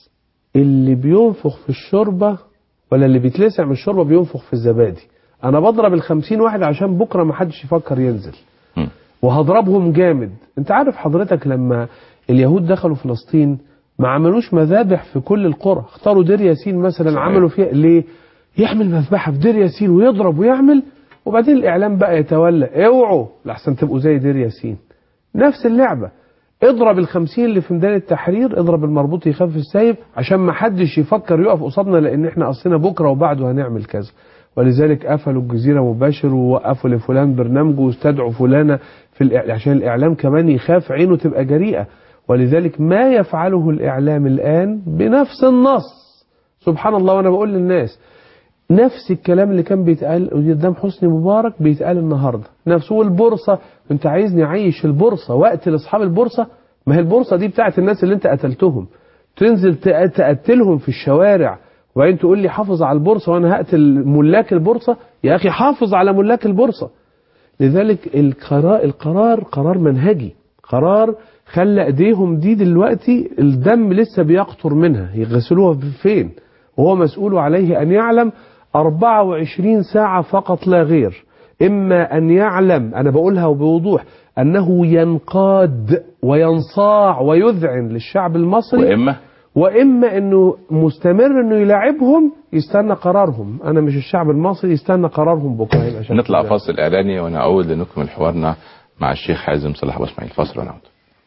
اللي بينفخ في الشوربة ولا اللي بيتلسع من الشوربة بينفخ في الزبادي انا بضرب الخمسين واحد عشان بكرة ما حدش يفكر ينزل مم. وهضربهم جامد انت عارف حضرتك لما اليهود دخلوا فلسطين ما عملوش مذابح في كل القرى اختاروا دير ياسين مثلا صحيح. عملوا فيها ليه يعمل مذبحة في دير ياسين ويضرب ويعمل وبعدين الاعلام بقى يتولى اوعوا لحسن تبقوا زي دير ياسين نفس اللعبة اضرب الخمسين اللي في ميدان التحرير اضرب المربوط يخاف السايب عشان ما حدش يفكر يقف قصادنا لان احنا اصلنا بكره وبعده هنعمل كذا ولذلك قفلوا الجزيره مباشر ووقفوا لفلان برنامجه واستدعوا فلانه في الإع... عشان الاعلام كمان يخاف عينه تبقى جريئه ولذلك ما يفعله الاعلام الان بنفس النص سبحان الله وانا بقول للناس نفس الكلام اللي كان بيتقال قدام حسني مبارك بيتقال النهارده نفسه والبورصه انت عايزني اعيش البورصه وقت لاصحاب البورصه ما هي البورصه دي بتاعت الناس اللي انت قتلتهم تنزل تق- تقتلهم في الشوارع وبعدين تقول لي حافظ على البورصه وانا هقتل ملاك البورصه يا اخي حافظ على ملاك البورصه لذلك القرار القرار قرار منهجي قرار خلى ايديهم دي دلوقتي الدم لسه بيقطر منها يغسلوها فين وهو مسؤول عليه ان يعلم 24 ساعة فقط لا غير اما ان يعلم انا بقولها بوضوح انه ينقاد وينصاع ويذعن للشعب المصري واما واما انه مستمر انه يلاعبهم يستنى قرارهم انا مش الشعب المصري يستنى قرارهم بكره هيبقى شكله نطلع ده. فاصل اعلاني ونعود لنكمل حوارنا مع الشيخ حازم صلاح ابو اسماعيل فاصل ونعود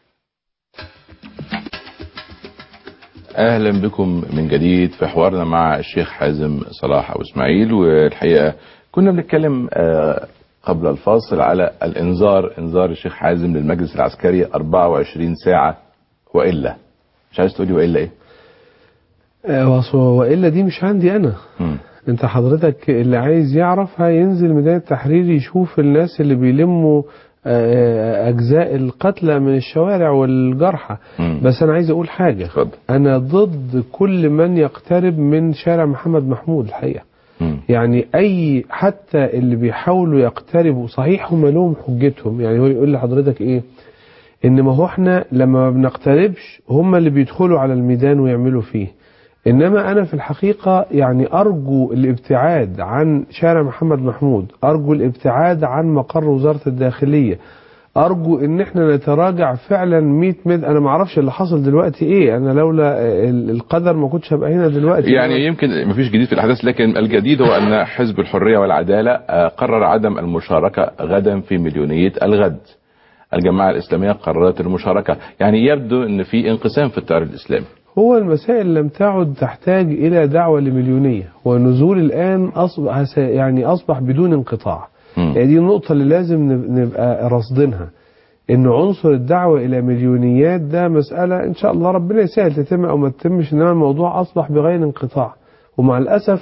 اهلا بكم من جديد في حوارنا مع الشيخ حازم صلاح ابو اسماعيل والحقيقه كنا بنتكلم آه، قبل الفاصل على الانذار انذار الشيخ حازم للمجلس العسكري 24 ساعه والا مش عايز تقولي والا ايه؟ آه، وص- والا دي مش عندي انا مم. انت حضرتك اللي عايز يعرف هينزل ميدان التحرير يشوف الناس اللي بيلموا آه، اجزاء القتلى من الشوارع والجرحى مم. بس انا عايز اقول حاجه اتفضل انا ضد كل من يقترب من شارع محمد محمود الحقيقه مم. يعني اي حتى اللي بيحاولوا يقتربوا صحيح هم لهم حجتهم يعني هو يقول لحضرتك ايه ان ما هو احنا لما ما بنقتربش هم اللي بيدخلوا على الميدان ويعملوا فيه انما انا في الحقيقة يعني ارجو الابتعاد عن شارع محمد محمود ارجو الابتعاد عن مقر وزارة الداخلية ارجو ان احنا نتراجع فعلا 100 متر انا ما اعرفش اللي حصل دلوقتي ايه انا لولا ال- القدر ما كنتش هبقى هنا دلوقتي يعني يمكن مفيش جديد في الاحداث لكن الجديد هو ان حزب الحريه والعداله آه، قرر عدم المشاركه غدا في مليونيه الغد. الجماعه الاسلاميه قررت المشاركه، يعني يبدو ان في انقسام في التيار الاسلامي. هو المسائل لم تعد تحتاج إلى دعوة لمليونية ونزول الآن أصبح يعني أصبح بدون انقطاع مم. يعني دي النقطة اللي لازم نب- نبقى راصدينها إن عنصر الدعوة إلى مليونيات ده مسألة إن شاء الله ربنا يسهل تتم أو ما تتمش إنما الموضوع أصبح بغير انقطاع ومع الأسف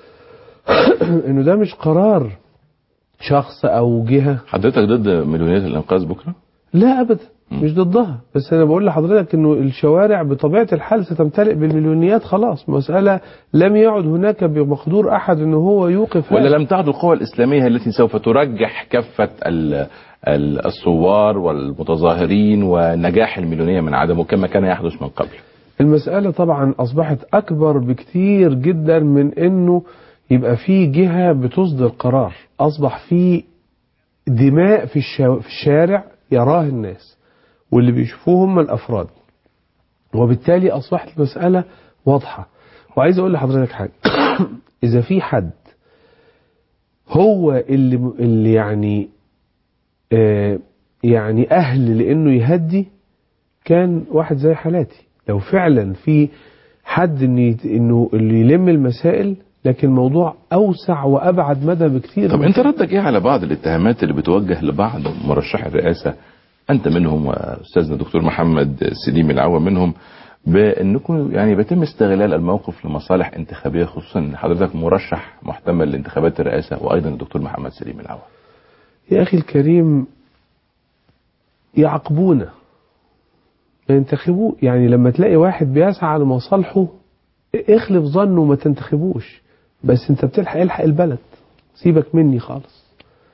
إنه ده مش قرار شخص أو جهة حضرتك ضد مليونيه الانقاذ بكره؟ لا ابدا مش ضدها بس انا بقول لحضرتك انه الشوارع بطبيعه الحال ستمتلئ بالمليونيات خلاص مساله لم يعد هناك بمقدور احد انه هو يوقف ولا هذا. لم تعد القوى الاسلاميه التي سوف ترجح كفه ال- ال- الثوار والمتظاهرين ونجاح المليونيه من عدمه كما كان يحدث من قبل. المساله طبعا اصبحت اكبر بكتير جدا من انه يبقى في جهه بتصدر قرار اصبح في دماء في, الشو... في الشارع يراها الناس واللي بيشوفوه هم الافراد وبالتالي اصبحت المساله واضحه وعايز اقول لحضرتك حاجه اذا في حد هو اللي اللي يعني آه يعني اهل لانه يهدي كان واحد زي حالاتي لو فعلا في حد إن يت- انه اللي يلم المسائل لكن الموضوع اوسع وابعد مدى بكثير طب من انت ردك ايه على بعض الاتهامات اللي بتوجه لبعض مرشحي الرئاسه انت منهم واستاذنا دكتور محمد سليم العوا منهم بانكم يعني بيتم استغلال الموقف لمصالح انتخابيه خصوصا ان حضرتك مرشح محتمل لانتخابات الرئاسه وايضا الدكتور محمد سليم العوا يا أخي الكريم يعاقبونا ينتخبوه يعني لما تلاقي واحد بيسعى لمصالحه اخلف ظنه وما تنتخبوش بس انت بتلحق الحق البلد سيبك مني خالص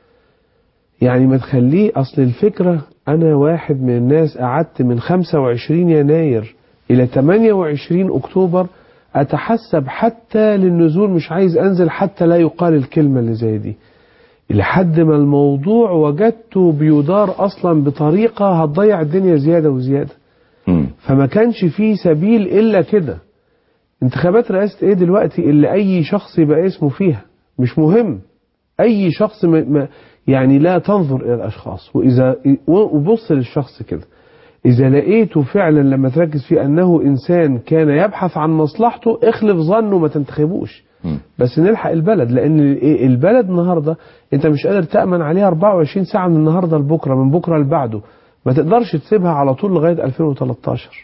يعني ما تخليه اصل الفكرة انا واحد من الناس قعدت من 25 يناير الى 28 اكتوبر اتحسب حتى للنزول مش عايز انزل حتى لا يقال الكلمة اللي زي دي لحد ما الموضوع وجدته بيدار اصلا بطريقة هتضيع الدنيا زيادة وزيادة مم. فما كانش فيه سبيل الا كده انتخابات رئاسة ايه دلوقتي اللي اي شخص يبقى اسمه فيها مش مهم اي شخص ما ما يعني لا تنظر الى الاشخاص واذا وبص للشخص كده اذا لقيته فعلا لما تركز فيه انه انسان كان يبحث عن مصلحته اخلف ظنه ما تنتخبوش مم. بس نلحق البلد لان إيه البلد النهارده انت مش قادر تامن عليها 24 ساعه من النهارده لبكره من بكره لبعده ما تقدرش تسيبها على طول لغايه 2013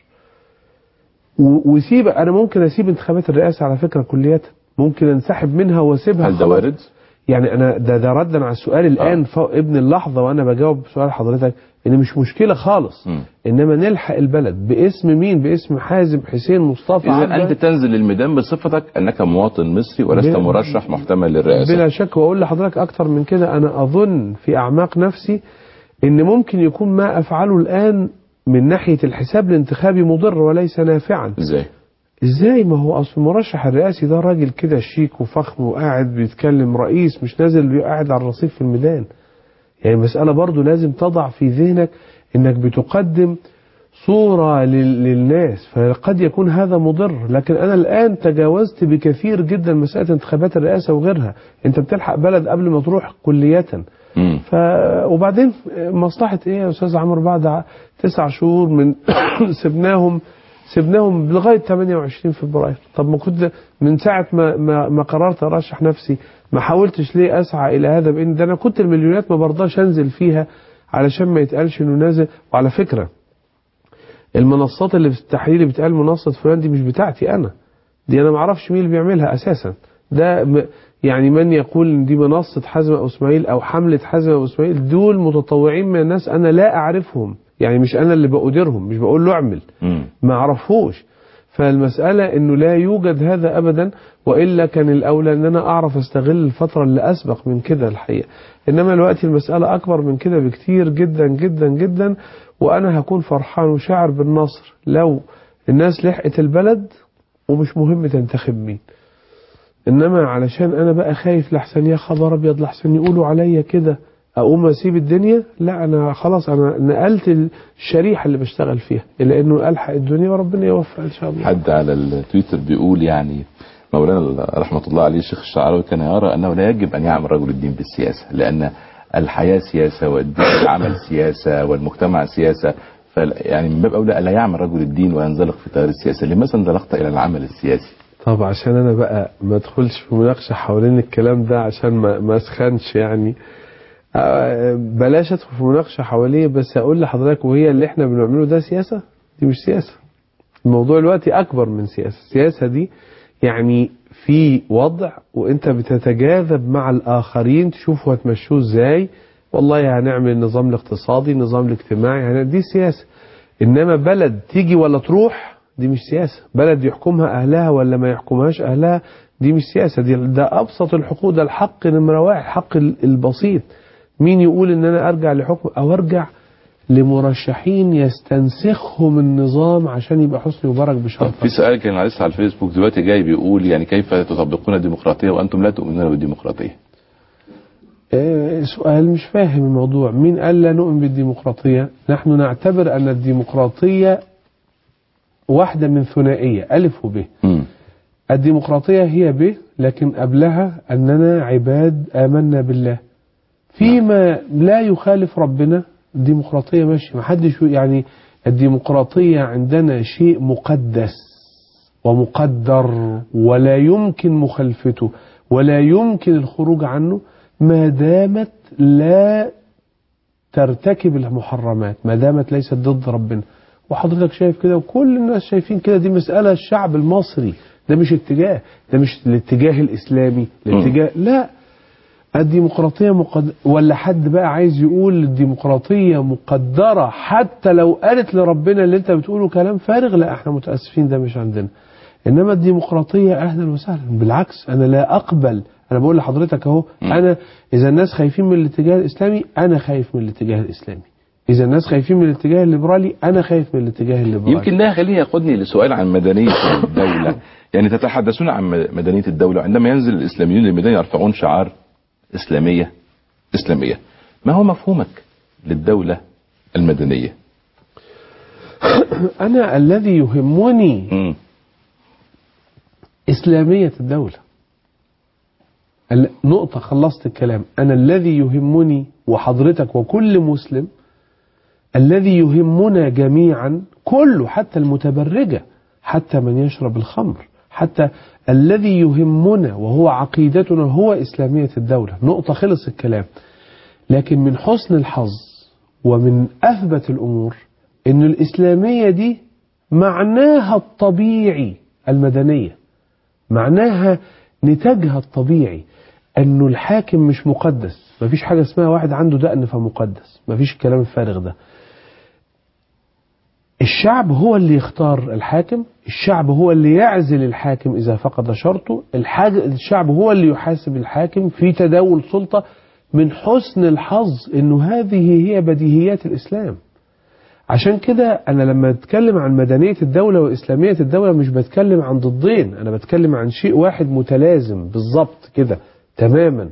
و- وسيب انا ممكن اسيب انتخابات الرئاسه على فكره كليا ممكن انسحب منها واسيبها هل ده خلاص. وارد؟ يعني انا ده ده ردا على السؤال الان فوق ابن اللحظه وانا بجاوب سؤال حضرتك ان مش مشكله خالص مم. انما نلحق البلد باسم مين باسم حازم حسين مصطفى اذا عبده. انت تنزل للميدان بصفتك انك مواطن مصري ولست بلا- مرشح محتمل للرئاسه بلا شك واقول لحضرتك اكتر من كده انا اظن في اعماق نفسي ان ممكن يكون ما افعله الان من ناحيه الحساب الانتخابي مضر وليس نافعا ازاي؟ ازاي ما هو اصل المرشح الرئاسي ده راجل كده شيك وفخم وقاعد بيتكلم رئيس مش نازل قاعد على الرصيف في الميدان يعني المسألة برضو لازم تضع في ذهنك انك بتقدم صورة لل- للناس فقد يكون هذا مضر لكن انا الان تجاوزت بكثير جدا مسألة انتخابات الرئاسة وغيرها انت بتلحق بلد قبل ما تروح كلية مم. ف وبعدين مصلحة ايه يا استاذ عمرو بعد ع- تسع شهور من سبناهم سبناهم لغاية 28 فبراير طب ما كنت من ساعة ما, ما, ما قررت ارشح نفسي ما حاولتش ليه اسعى الى هذا بان ده انا كنت المليونات ما برضاش انزل فيها علشان ما يتقالش انه نازل وعلى فكرة المنصات اللي في التحليل اللي بتقال منصة فلان دي مش بتاعتي انا دي انا ما اعرفش مين اللي بيعملها اساسا ده م- يعني من يقول ان دي منصة حزم او اسماعيل او حملة حزم او اسماعيل دول متطوعين من الناس انا لا اعرفهم يعني مش انا اللي بقدرهم مش بقول له اعمل مم. ما اعرفوش فالمسألة انه لا يوجد هذا ابدا والا كان الاولى ان انا اعرف استغل الفترة اللي اسبق من كده الحقيقة انما الوقت المسألة اكبر من كده بكتير جدا جدا جدا وانا هكون فرحان وشاعر بالنصر لو الناس لحقت البلد ومش مهم تنتخب مين انما علشان انا بقى خايف لحسن يا خبر ابيض لحسن يقولوا عليا كده اقوم اسيب الدنيا لا انا خلاص انا نقلت الشريحه اللي بشتغل فيها الى انه الحق الدنيا وربنا يوفق ان شاء الله حد على التويتر بيقول يعني مولانا رحمة الله عليه الشيخ الشعراوي كان يرى أنه لا يجب أن يعمل رجل الدين بالسياسة لأن الحياة سياسة والدين العمل سياسة والمجتمع سياسة فل- يعني من باب أولى ألا يعمل رجل الدين وينزلق في تيار السياسة لماذا انزلقت إلى العمل السياسي طب عشان انا بقى ما ادخلش في مناقشه حوالين الكلام ده عشان ما ما اسخنش يعني آه، بلاش ادخل في مناقشه حواليه بس اقول لحضرتك وهي اللي احنا بنعمله ده سياسه دي مش سياسه الموضوع دلوقتي اكبر من سياسه السياسه دي يعني في وضع وانت بتتجاذب مع الاخرين تشوفوا هتمشوه ازاي والله هنعمل النظام الاقتصادي النظام الاجتماعي يعني دي سياسه انما بلد تيجي ولا تروح دي مش سياسه بلد يحكمها اهلها ولا ما يحكمهاش اهلها دي مش سياسه دي ده ابسط الحقوق ده الحق نمره واحد الحق ال- البسيط مين يقول ان انا ارجع لحكم او ارجع لمرشحين يستنسخهم النظام عشان يبقى حسني مبارك طب بشرط في سؤال كان لسه على الفيسبوك دلوقتي جاي بيقول يعني كيف تطبقون الديمقراطية وأنتم لا تؤمنون بالديمقراطية آه، سؤال مش فاهم الموضوع مين قال لا نؤمن بالديمقراطية نحن نعتبر أن الديمقراطية واحدة من ثنائية ألف وب مم. الديمقراطية هي ب لكن قبلها أننا عباد آمنا بالله فيما لا يخالف ربنا الديمقراطية ماشي ما حدش يعني الديمقراطية عندنا شيء مقدس ومقدر ولا يمكن مخالفته ولا يمكن الخروج عنه ما دامت لا ترتكب المحرمات ما دامت ليست ضد ربنا وحضرتك شايف كده وكل الناس شايفين كده دي مسألة الشعب المصري ده مش اتجاه ده مش الاتجاه الإسلامي الاتجاه لا الديمقراطية مقد... ولا حد بقى عايز يقول الديمقراطية مقدرة حتى لو قالت لربنا اللي انت بتقوله كلام فارغ لا احنا متأسفين ده مش عندنا انما الديمقراطية اهلا وسهلا بالعكس انا لا اقبل انا بقول لحضرتك اهو انا اذا الناس خايفين من الاتجاه الاسلامي انا خايف من الاتجاه الاسلامي اذا الناس خايفين من الاتجاه الليبرالي انا خايف من الاتجاه الليبرالي يمكن ده خليني يقودني لسؤال عن مدنية الدولة يعني تتحدثون عن مدنية الدولة عندما ينزل الإسلاميون للميدان يرفعون شعار إسلامية إسلامية ما هو مفهومك للدولة المدنية انا الذي يهمني مم. إسلامية الدولة ال- نقطة خلصت الكلام أنا الذي يهمني وحضرتك وكل مسلم الذي يهمنا جميعا كله حتى المتبرجة حتى من يشرب الخمر حتى الذي يهمنا وهو عقيدتنا هو إسلامية الدولة نقطة خلص الكلام لكن من حسن الحظ ومن أثبت الأمور أن الإسلامية دي معناها الطبيعي المدنية معناها نتاجها الطبيعي انه الحاكم مش مقدس مفيش حاجة اسمها واحد عنده دقن فمقدس مفيش الكلام الفارغ ده الشعب هو اللي يختار الحاكم الشعب هو اللي يعزل الحاكم إذا فقد شرطه الحاج... الشعب هو اللي يحاسب الحاكم في تداول سلطة من حسن الحظ انه هذه هي بديهيات الإسلام عشان كده أنا لما أتكلم عن مدنية الدولة وإسلامية الدولة مش بتكلم عن ضدين أنا بتكلم عن شيء واحد متلازم بالظبط كده تماما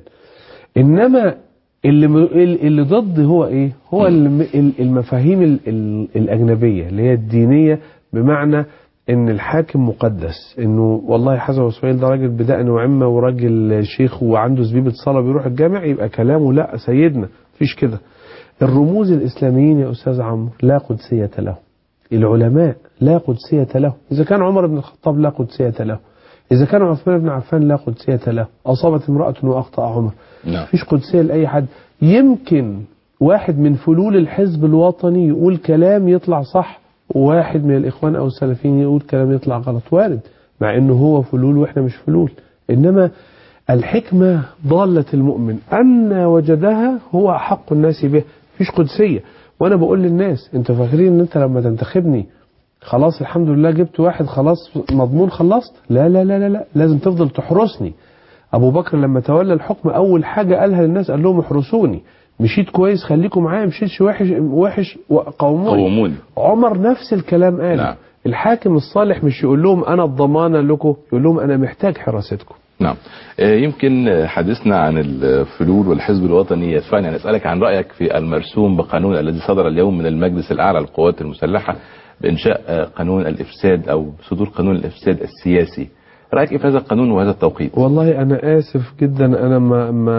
إنما اللي م- اللي ضد هو إيه؟ هو الم- ال- المفاهيم ال- ال- الأجنبية اللي هي الدينية بمعنى إن الحاكم مقدس إنه والله حسن وإسماعيل ده راجل بدقن وعمة وراجل شيخ وعنده زبيبة صلاة بيروح الجامع يبقى كلامه لا سيدنا مفيش كده الرموز الإسلاميين يا أستاذ عمرو لا قدسية له العلماء لا قدسية له إذا كان عمر بن الخطاب لا قدسية له إذا كان عثمان بن عفان لا قدسية له أصابت امرأة وأخطأ عمر نعم مفيش قدسية لأي حد يمكن واحد من فلول الحزب الوطني يقول كلام يطلع صح وواحد من الإخوان أو السلفيين يقول كلام يطلع غلط وارد مع إنه هو فلول وإحنا مش فلول إنما الحكمة ضالة المؤمن أن وجدها هو أحق الناس به مفيش قدسية وأنا بقول للناس أنتوا فاكرين إن أنت لما تنتخبني خلاص الحمد لله جبت واحد خلاص مضمون خلصت لا لا لا لا, لا. لازم تفضل تحرسني أبو بكر لما تولى الحكم أول حاجة قالها للناس قال لهم احرسوني مشيت كويس خليكم معايا مشيتش وحش وحش قوموني قوموني عمر نفس الكلام قال نعم. الحاكم الصالح مش يقول لهم أنا الضمانة لكم يقول لهم أنا محتاج حراستكم نعم آه، يمكن آه، حديثنا عن الفلول والحزب الوطني يدفعني أن أسألك عن رأيك في المرسوم بقانون الذي صدر اليوم من المجلس الأعلى للقوات المسلحة بإنشاء آه، قانون الإفساد أو صدور قانون الإفساد السياسي رأيك إيه في هذا القانون وهذا التوقيت والله أنا آسف جدا أنا ما ما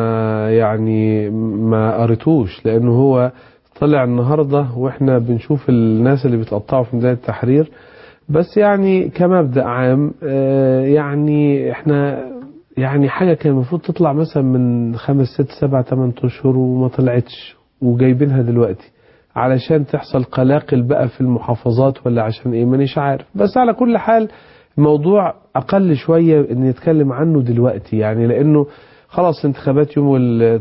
يعني ما قريتوش لأنه هو طلع النهاردة وإحنا بنشوف الناس اللي بيتقطعوا في ميدان التحرير بس يعني كمبدأ عام آه، يعني إحنا يعني حاجة كان المفروض تطلع مثلا من خمس ست سبع ثمان أشهر وما طلعتش وجايبينها دلوقتي علشان تحصل قلاقل بقى في المحافظات ولا عشان ايه مانيش عارف بس على كل حال الموضوع اقل شوية ان نتكلم عنه دلوقتي يعني لانه خلاص الانتخابات يوم ال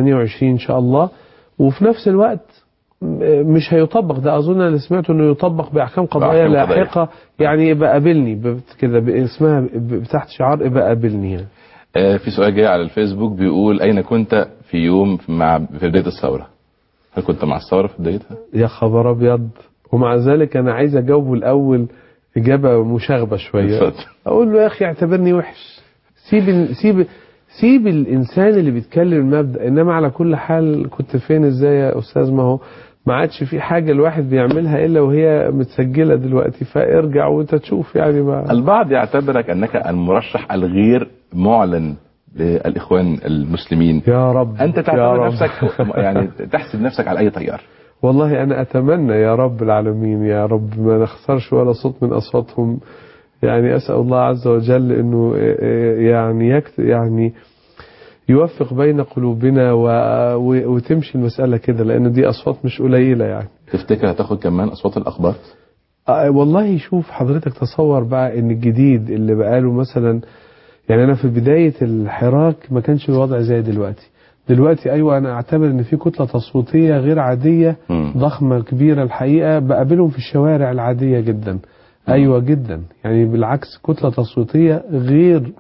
28 ان شاء الله وفي نفس الوقت م- مش هيطبق ده اظن انا سمعت انه يطبق باحكام قضائيه بأحكام قضائية. لاحقه يعني يبقى قابلني ب- كده ب- اسمها ب- تحت شعار يبقى قابلني يعني آه، في سؤال جاي على الفيسبوك بيقول أين كنت في يوم مع في بداية الثورة هل كنت مع الثورة في بدايتها يا خبر ابيض ومع ذلك انا عايز اجاوبه الاول اجابه مشاغبه شويه اتفضل. اقول له يا اخي اعتبرني وحش سيب سيب سيب الانسان اللي بيتكلم المبدا انما على كل حال كنت فين ازاي يا استاذ ما هو ما عادش في حاجه الواحد بيعملها الا وهي متسجله دلوقتي فارجع وانت تشوف يعني ما البعض يعتبرك انك المرشح الغير معلن للاخوان المسلمين يا رب انت يا تعتبر رب. نفسك يعني تحسب نفسك على اي تيار والله أنا أتمنى يا رب العالمين يا رب ما نخسرش ولا صوت من أصواتهم يعني أسأل الله عز وجل أنه يعني يكت يعني يوفق بين قلوبنا و... و... وتمشي المسألة كده لأن دي أصوات مش قليلة يعني تفتكر هتاخد كمان اصوات الاخبار آه، والله شوف حضرتك تصور بقى ان الجديد اللي بقاله مثلا يعني انا في بداية الحراك ما كانش الوضع زي دلوقتي دلوقتي ايوه انا اعتبر ان في كتلة تصويتية غير عادية مم. ضخمة كبيرة الحقيقة بقابلهم في الشوارع العادية جدا ايوه جدا يعني بالعكس كتلة تصويتية غير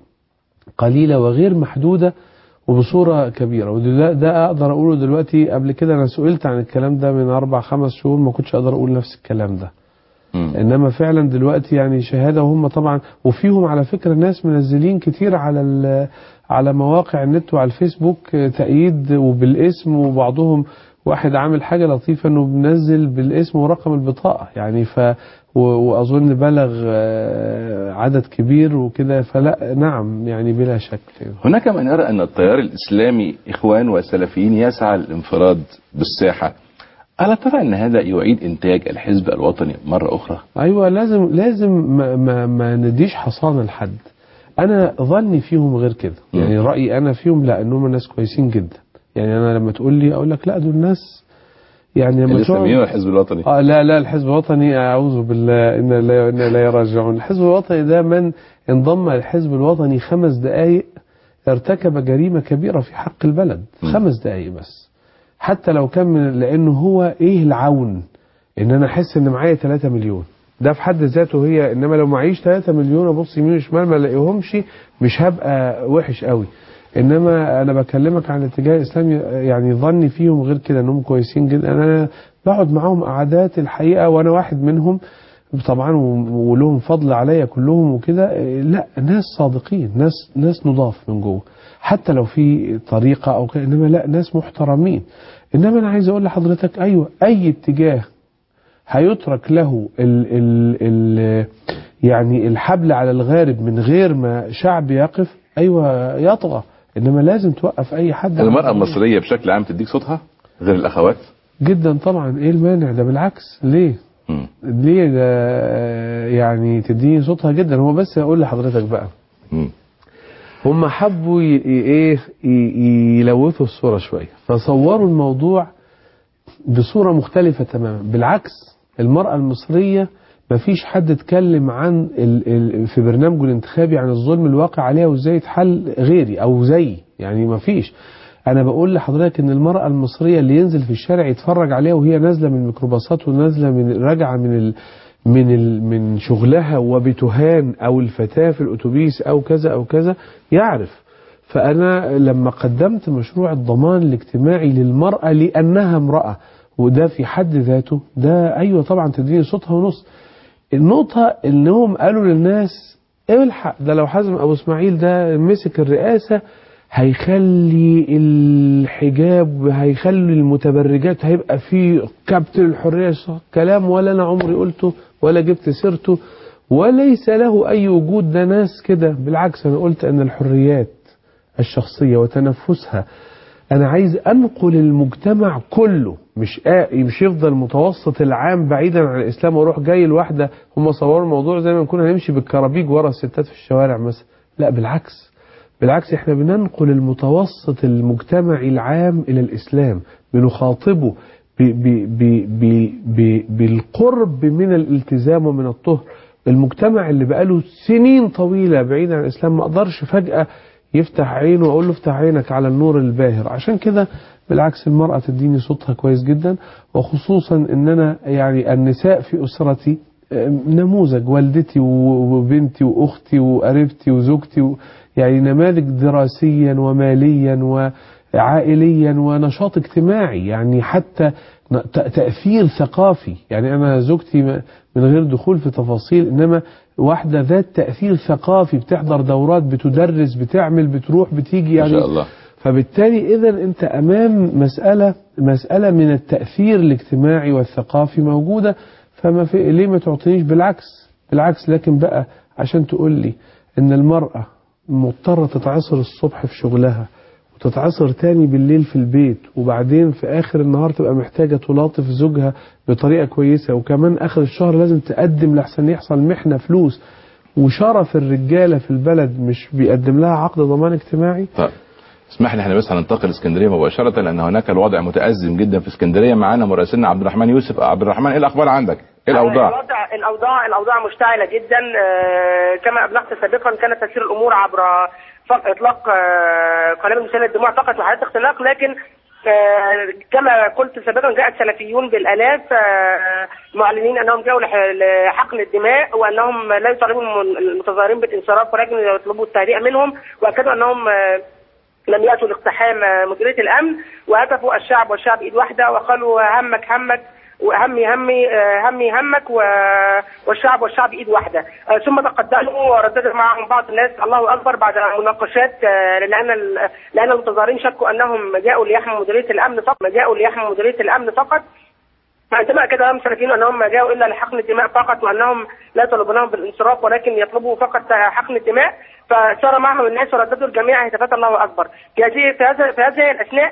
قليلة وغير محدودة وبصورة كبيرة وده ده أقدر أقوله دلوقتي قبل كده أنا سئلت عن الكلام ده من أربع خمس شهور ما كنتش أقدر أقول نفس الكلام ده مم. انما فعلا دلوقتي يعني شهاده وهم طبعا وفيهم على فكره ناس منزلين كتير على ال- على مواقع النت وعلى الفيسبوك آه، تأييد وبالاسم وبعضهم واحد عامل حاجه لطيفه انه بنزل بالاسم ورقم البطاقه يعني ف و- واظن بلغ آه، عدد كبير وكده فلا نعم يعني بلا شك هناك من يرى ان التيار الاسلامي اخوان وسلفيين يسعى للانفراد بالساحه الا ترى ان هذا يعيد انتاج الحزب الوطني مره اخرى ايوه لازم لازم ما, ما, ما نديش حصانه لحد انا ظني فيهم غير كده مم. يعني رايي انا فيهم لا انهم ناس كويسين جدا يعني انا لما تقول لي اقول لك لا دول ناس يعني لما الاسلاميين تقعد- والحزب الوطني اه لا لا الحزب الوطني اعوذ بالله ان لا إنا لا يراجعون الحزب الوطني ده من انضم للحزب الوطني خمس دقائق ارتكب جريمه كبيره في حق البلد م. خمس دقائق بس حتى لو كان من لانه هو ايه العون ان انا احس ان معايا 3 مليون ده في حد ذاته هي انما لو معيش 3 مليون ابص يمين وشمال ما الاقيهمش مش هبقى وحش قوي انما انا بكلمك عن الاتجاه الاسلامي يعني ظني فيهم غير كده انهم كويسين جدا انا بقعد معاهم قعدات الحقيقه وانا واحد منهم طبعا و- ولهم فضل عليا كلهم وكده إيه، لا ناس صادقين ناس ناس نضاف من جوه حتى لو في طريقه او كده انما لا ناس محترمين انما انا عايز اقول لحضرتك ايوه اي اتجاه هيترك له ال ال ال يعني الحبل على الغارب من غير ما شعب يقف ايوه يطغى انما لازم توقف اي حد المراه المصريه بشكل عام تديك صوتها غير الاخوات جدا طبعا ايه المانع ده بالعكس ليه مم. ليه ده يعني تديني صوتها جدا هو بس اقول لحضرتك بقى مم. هم حبوا ي- ي- ايه ي- يلوثوا الصوره شويه فصوروا الموضوع بصوره مختلفه تماما بالعكس المراه المصريه ما فيش حد اتكلم عن ال ال في برنامجه الانتخابي عن الظلم الواقع عليها وازاي يتحل غيري او زيي يعني ما فيش انا بقول لحضرتك ان المراه المصريه اللي ينزل في الشارع يتفرج عليها وهي نازله من الميكروباصات ونازله من راجعه من ال من ال من شغلها وبتهان او الفتاه في الاتوبيس او كذا او كذا يعرف فانا لما قدمت مشروع الضمان الاجتماعي للمراه لانها امراه وده في حد ذاته ده ايوه طبعا تديني صوتها ونص النقطه انهم قالوا للناس الحق ده لو حازم ابو اسماعيل ده مسك الرئاسه هيخلي الحجاب هيخلي المتبرجات هيبقى في كبت الحريه كلام ولا انا عمري قلته ولا جبت سيرته وليس له اي وجود ده ناس كده بالعكس انا قلت ان الحريات الشخصيه وتنفسها انا عايز انقل المجتمع كله مش آ... مش يفضل متوسط العام بعيدا عن الاسلام واروح جاي لواحده هم صوروا الموضوع زي ما نكون هنمشي بالكرابيج ورا الستات في الشوارع مثلا لا بالعكس بالعكس احنا بننقل المتوسط المجتمعي العام الى الاسلام بنخاطبه ب ب ب ب ب بالقرب من الالتزام ومن الطهر المجتمع اللي بقاله سنين طويلة بعيد عن الإسلام ما أقدرش فجأة يفتح عينه وأقول له افتح عينك على النور الباهر عشان كده بالعكس المرأة تديني صوتها كويس جدا وخصوصا ان انا يعني النساء في اسرتي آه، نموذج والدتي وبنتي واختي وقريبتي وزوجتي و يعني نماذج دراسيا وماليا وعائليا ونشاط اجتماعي يعني حتى ن- ت- تأثير ثقافي يعني أنا زوجتي م- من غير دخول في تفاصيل إنما واحدة ذات تأثير ثقافي بتحضر دورات بتدرس بتعمل بتروح بتيجي ما يعني شاء الله فبالتالي إذا أنت أمام مسألة مسألة من التأثير الاجتماعي والثقافي موجودة فما في ليه ما تعطينيش بالعكس بالعكس لكن بقى عشان تقول لي إن المرأة مضطرة تتعصر الصبح في شغلها وتتعصر تاني بالليل في البيت وبعدين في آخر النهار تبقى محتاجة تلاطف زوجها بطريقة كويسة وكمان آخر الشهر لازم تقدم لحسن يحصل محنة فلوس وشرف الرجالة في البلد مش بيقدم لها عقد ضمان اجتماعي طيب اسمح لي احنا بس هننتقل اسكندريه مباشره لان هناك الوضع متازم جدا في اسكندريه معانا مراسلنا عبد الرحمن يوسف عبد الرحمن ايه الاخبار عندك؟ ايه الاوضاع؟ الوضع الاوضاع الاوضاع مشتعله جدا آه، كما ابلغت سابقا كانت تسير الامور عبر ف- اطلاق آه، قنابل مسيله الدموع فقط وحالات اختلاق لكن آه، كما قلت سابقا جاء السلفيون بالالاف آه، معلنين انهم جاءوا لح- لحقن الدماء وانهم لا يطالبون الم- المتظاهرين بالانصراف ولكن يطلبوا التهدئه منهم واكدوا انهم آه، لم ياتوا لاقتحام آه، مديريه الامن وهتفوا الشعب والشعب ايد واحده وقالوا همك همك وهمي همي آه، همي همك و- والشعب والشعب ايد واحده آه، ثم تقدموا ورددوا معهم بعض الناس الله اكبر بعد مناقشات آه، لان ال- لان المتظاهرين شكوا انهم جاءوا ليحموا مديريه الامن فقط جاءوا ليحموا مديريه الامن فقط عندما اكد لهم سلفيين انهم ما جاءوا الا لحقن الدماء فقط وانهم لا يطلبونهم بالانصراف ولكن يطلبوا فقط حقن الدماء فسار معهم الناس ورددوا الجميع هتافات الله اكبر في هذه في هذه في هذه الاثناء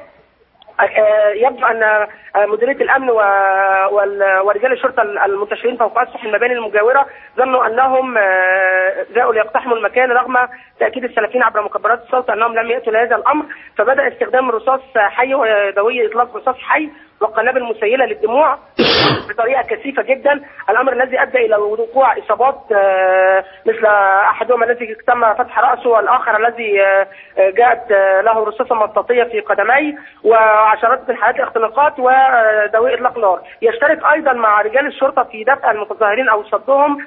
آه، يبدو ان آه، مديريه الامن و- وال- ورجال الشرطه المنتشرين فوق اسطح المباني المجاوره ظنوا انهم آه، جاءوا ليقتحموا المكان رغم تاكيد السلفيين عبر مكبرات الصوت انهم لم ياتوا لهذا الامر فبدا استخدام رصاص حي ودوي اطلاق رصاص حي وقنابل مسيله للدموع بطريقه كثيفه جدا الامر الذي ادى الى وقوع اصابات آه، مثل احدهما الذي تم فتح راسه والاخر الذي آه، آه، جاءت آه، له رصاصه مطاطيه في قدميه وعشرات من حالات الاختناقات ودوي اطلاق نار يشترك ايضا مع رجال الشرطه في دفع المتظاهرين او صدهم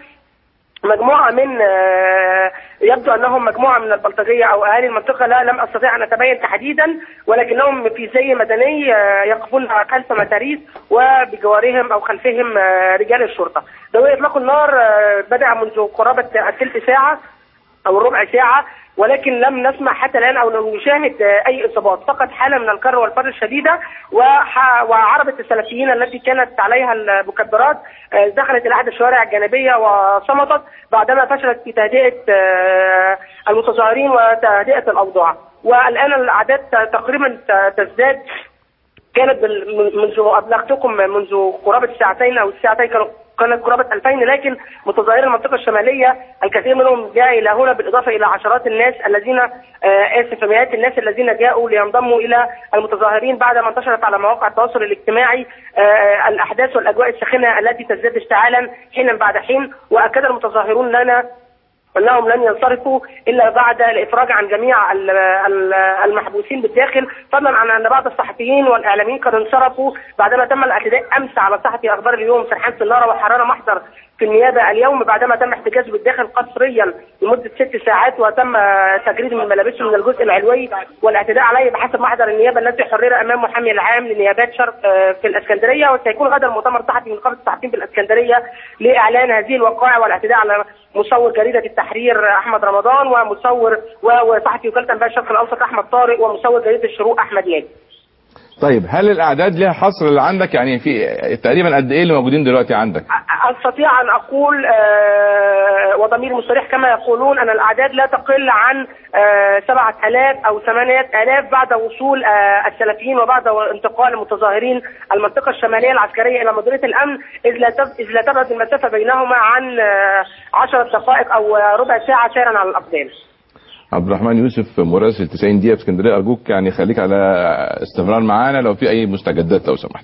مجموعة من آه، يبدو أنهم مجموعة من البلطجية أو أهالي المنطقة لا لم أستطيع أن أتبين تحديدا ولكنهم في زي مدني آه، يقفون خلف متاريس وبجوارهم أو خلفهم آه، رجال الشرطة. دوي إطلاق النار آه، بدأ منذ قرابة الثلث ساعة أو الربع ساعة ولكن لم نسمع حتى الآن أو لم نشاهد آه، أي إصابات فقط حالة من الكر والفر الشديدة وح- وعربة السلفيين التي كانت عليها المكبرات آه، دخلت إلى أحد الشوارع الجانبية وصمتت بعدما فشلت في تهدئة آه، المتظاهرين وتهدئة الأوضاع والآن الأعداد تقريبا تزداد كانت بال- من- منذ ابلغتكم منذ قرابه ساعتين او ساعتين كانوا كانت قرابه 2000 لكن متظاهري المنطقه الشماليه الكثير منهم جاء الى هنا بالاضافه الى عشرات الناس الذين آه، اسف مئات الناس الذين جاءوا لينضموا الى المتظاهرين بعد ما انتشرت على مواقع التواصل الاجتماعي آه، الاحداث والاجواء الساخنه التي تزداد اشتعالا حينا بعد حين واكد المتظاهرون لنا انهم لن ينصرفوا الا بعد الافراج عن جميع ال- ال- المحبوسين بالداخل فضلا عن ان بعض الصحفيين والاعلاميين قد انصرفوا بعدما تم الاعتداء امس على صحفي اخبار اليوم سرحان سناره وحراره محضر في النيابه اليوم بعدما تم احتجازه بالداخل قسريا لمده ست ساعات وتم تجريد من ملابسه من الجزء العلوي والاعتداء عليه بحسب محضر النيابه الذي حرر امام محامي العام لنيابات شرق آه، في الاسكندريه وسيكون غدا مؤتمر صحفي من نقابه الصحفيين بالاسكندريه لاعلان هذه الوقائع والاعتداء على مصور جريده التحرير احمد رمضان ومصور و- وصحفي وكاله انباء الشرق الاوسط احمد طارق ومصور جريده الشروق احمد ناجي طيب هل الاعداد ليها حصر اللي عندك يعني في تقريبا قد ايه اللي موجودين دلوقتي عندك؟ استطيع ان اقول آه، وضمير مصريح كما يقولون ان الاعداد لا تقل عن آه، سبعة آلاف او ثمانية آلاف بعد وصول آه، السلفيين وبعد انتقال المتظاهرين المنطقة الشمالية العسكرية الى مديرية الامن اذ لا تب- إذ لا تبعد المسافة بينهما عن آه، عشرة دقائق او آه، ربع ساعة سيرا على الاقدام عبد الرحمن يوسف مراسل 90 دقيقه في اسكندريه ارجوك يعني خليك على استمرار معانا لو في اي مستجدات لو سمحت.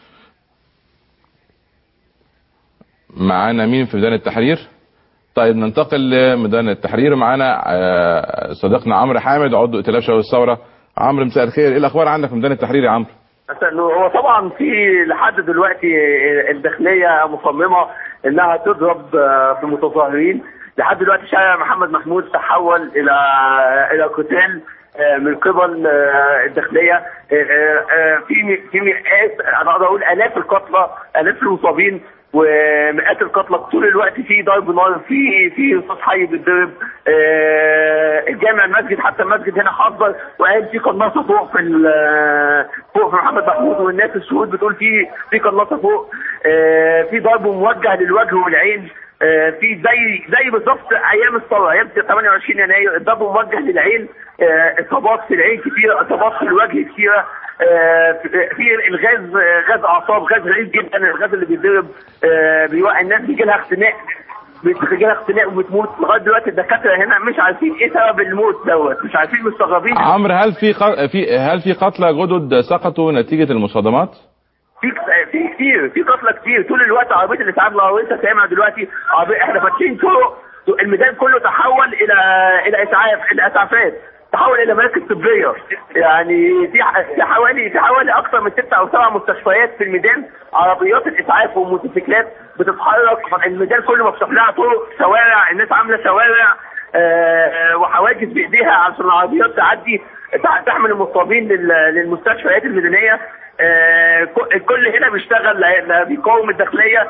معانا مين في ميدان التحرير؟ طيب ننتقل لميدان التحرير معانا آه، صديقنا عمرو حامد عضو ائتلاف شباب الثوره. عمرو مساء الخير، ايه الاخبار عندك في ميدان التحرير يا عمرو؟ أنه هو طبعا في لحد دلوقتي الداخليه مصممه انها تضرب آه، في المتظاهرين لحد دلوقتي شارع محمد محمود تحول الى الى قتال آه، من قبل آه، الداخليه آه، آه، في م- في مئات انا اقدر اقول الاف القتلى الاف المصابين ومئات القتلى طول الوقت في ضرب نار في في رصاص حي بيتضرب آه، الجامع المسجد حتى المسجد هنا حضر وقال في قناصه فوق في ال- فوق في محمد محمود والناس الشهود بتقول في في قناصه فوق آه، في ضرب موجه للوجه والعين آه، في زي زي بالظبط ايام الثوره ايام 28 يناير الضرب موجه للعين آه، اصابات في العين كتيره اصابات في الوجه كتيره آه، في في الغاز آه، غاز اعصاب غاز غريب جدا الغاز اللي بيتضرب آه، بيوقع الناس بيجي لها اختناق بيجي لها اختناق وبتموت لغايه دلوقتي الدكاتره هنا مش عارفين ايه سبب الموت دوت مش عارفين مستغربين عمرو هل في ق- في هل في قتلى جدد سقطوا نتيجه المصادمات؟ في في كتير في قتلى كتير طول الوقت عربيه الاسعاف لو انت سامع دلوقتي عربية احنا فاتحين طرق الميدان كله تحول الى الى اسعاف الى اسعافات تحول الى مراكز طبيه يعني في ح- في حوالي في حوالي اكثر من ست او سبع مستشفيات في الميدان عربيات الاسعاف والموتوسيكلات بتتحرك الميدان كله مفتوح لها طرق شوارع الناس عامله شوارع آه، وحواجز بايديها عشان العربيات تعدي تع- تحمل المصابين لل- للمستشفيات المدنيه آه، ك- الكل هنا بيشتغل لا لا بيقاوم الداخليه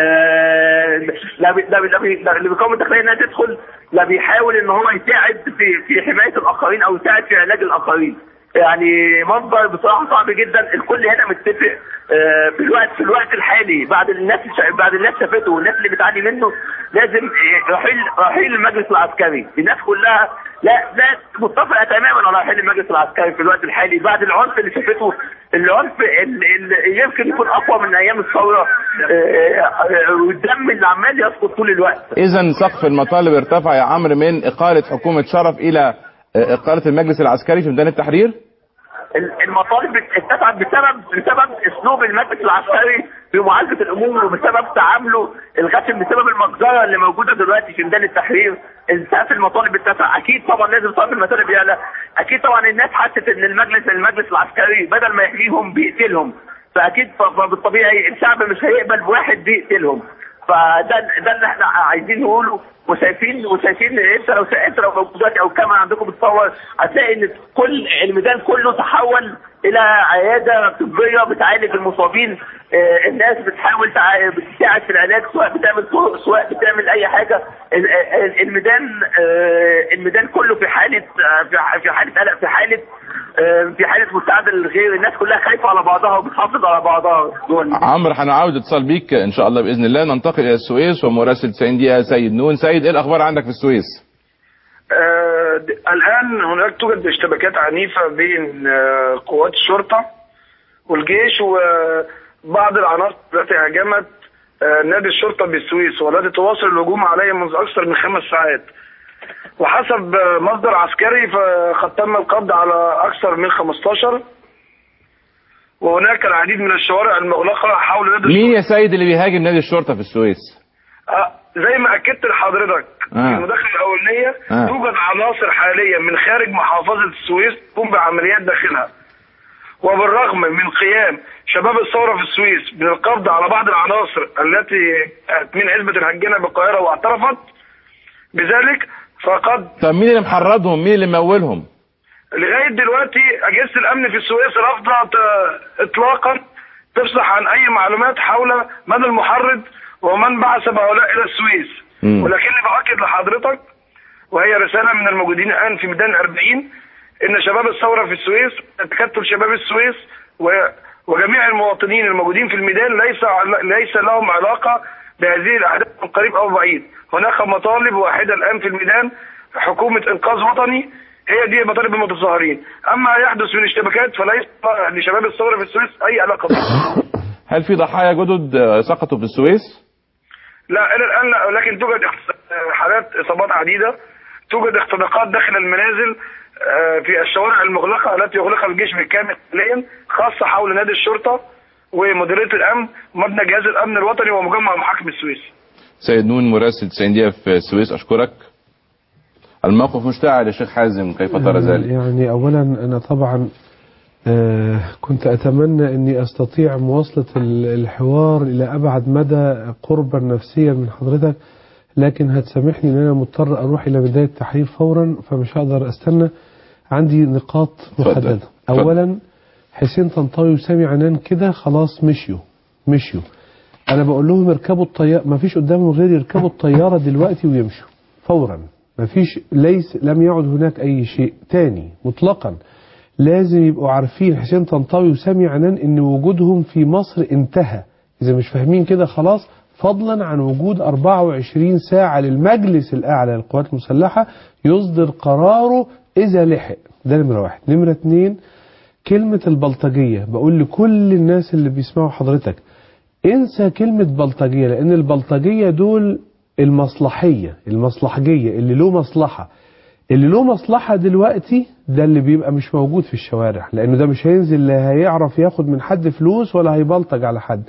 آه، لا بي- لا بي- لا بي- لا اللي بيقاوم الداخليه انها تدخل لا بيحاول ان هو يساعد في في حمايه الاخرين او يساعد في علاج الاخرين يعني منظر بصراحه صعب جدا الكل هنا متفق آه، في الوقت في الوقت الحالي بعد الناس بعد الناس شافته والناس اللي بتعاني منه لازم آه، رحيل رحيل المجلس العسكري الناس كلها لا لا متفقه تماما على رحيل المجلس العسكري في الوقت الحالي بعد العنف اللي شافته العنف اللي اللي يمكن يكون اقوى من ايام الثوره آه، آه، والدم اللي عمال يسقط طول الوقت اذا سقف المطالب ارتفع يا عمرو من اقاله حكومه شرف الى آه، اقاله المجلس العسكري في ميدان التحرير؟ المطالب ارتفعت بسبب بسبب اسلوب المجلس العسكري في معالجه الامور وبسبب تعامله الغاشم بسبب المجزره اللي موجوده دلوقتي في ميدان التحرير سقف المطالب ارتفع اكيد طبعا لازم سقف المطالب يعلى اكيد طبعا الناس حست ان المجلس المجلس العسكري بدل ما يحميهم بيقتلهم فاكيد ف- فبالطبيعي الشعب مش هيقبل بواحد بيقتلهم فده ده اللي احنا عايزين نقوله وشايفين وشايفين انت لو انت لو موجود دلوقتي او كاميرا عندكم بتصور هتلاقي ان كل الميدان كله تحول الى عياده طبيه بتعالج المصابين آه، الناس بتحاول تع- بتساعد في العلاج سواء بتعمل طرق سواء بتعمل اي حاجه ال- ال- الميدان آه، الميدان كله في حاله آه، في ح- في حاله قلق في حاله آه، في حاله مساعده للغير الناس كلها خايفه على بعضها وبتحافظ على بعضها جوه الميدان. عمرو هنعاود اتصال بيك ان شاء الله باذن الله ننتقل الى السويس ومراسل 90 دقيقه سيد نون سيد ايه الاخبار عندك في السويس؟ آه، د- الآن هناك توجد اشتباكات عنيفة بين آه، قوات الشرطة والجيش وبعض العناصر التي هاجمت آه، نادي الشرطة بالسويس والتي تواصل الهجوم عليه منذ أكثر من خمس ساعات وحسب آه، مصدر عسكري فقد تم القبض على أكثر من 15 وهناك العديد من الشوارع المغلقة حول نادي مين يا سيد اللي بيهاجم نادي الشرطه في السويس؟ آه، زي ما اكدت لحضرتك آه. في المداخله الاولانيه آه. توجد عناصر حاليا من خارج محافظه السويس تقوم بعمليات داخلها وبالرغم من قيام شباب الثوره في السويس من القبض على بعض العناصر التي كانت من عزبه الهجنه بالقاهره واعترفت بذلك فقد طب مين اللي محرضهم؟ مين اللي مولهم؟ لغايه دلوقتي اجهزه الامن في السويس رافضه ت- اطلاقا تفصح عن اي معلومات حول من المحرض ومن بعث هؤلاء الى السويس مم. ولكني باكد لحضرتك وهي رساله من الموجودين الان في ميدان 40 ان شباب الثوره في السويس تكتل شباب السويس و- وجميع المواطنين الموجودين في الميدان ليس ليس لهم علاقه بهذه الاحداث من قريب او بعيد هناك مطالب واحده الان في الميدان حكومه انقاذ وطني هي دي مطالب المتظاهرين اما يحدث من اشتباكات فليس لشباب الثوره في السويس اي علاقه به هل في ضحايا جدد آه، سقطوا في السويس؟ لا الى الان لا ولكن توجد حالات اصابات عديده توجد اختناقات داخل المنازل آه، في الشوارع المغلقه التي يغلقها الجيش بالكامل حاليا خاصه حول نادي الشرطه ومديريه الامن ومبنى جهاز الامن الوطني ومجمع محاكم السويس سيد نون مراسل 90 دقيقه في السويس اشكرك الموقف مشتعل يا شيخ حازم كيف ترى ذلك؟ يعني أولا أنا طبعا آه، كنت أتمنى أني أستطيع مواصلة ال- الحوار إلى أبعد مدى قربا نفسيا من حضرتك لكن هتسامحني أن أنا مضطر أروح إلى بداية التحرير فورا فمش هقدر أستنى عندي نقاط اتفضل. محددة اتفضل. أولا حسين طنطاوي وسامي عنان كده خلاص مشيوا مشيوا انا بقول لهم اركبوا الطياره ما فيش قدامهم غير يركبوا الطياره دلوقتي ويمشوا فورا ما فيش ليس لم يعد هناك اي شيء تاني مطلقا لازم يبقوا عارفين حسين طنطاوي وسامي عنان ان وجودهم في مصر انتهى اذا مش فاهمين كده خلاص فضلا عن وجود 24 ساعة للمجلس الأعلى للقوات المسلحة يصدر قراره إذا لحق ده نمرة واحد نمرة اتنين كلمة البلطجية بقول لكل الناس اللي بيسمعوا حضرتك انسى كلمة بلطجية لأن البلطجية دول المصلحية المصلحجية اللي له مصلحة اللي له مصلحة دلوقتي ده اللي بيبقى مش موجود في الشوارع لأنه ده مش هينزل لا هيعرف ياخد من حد فلوس ولا هيبلطج على حد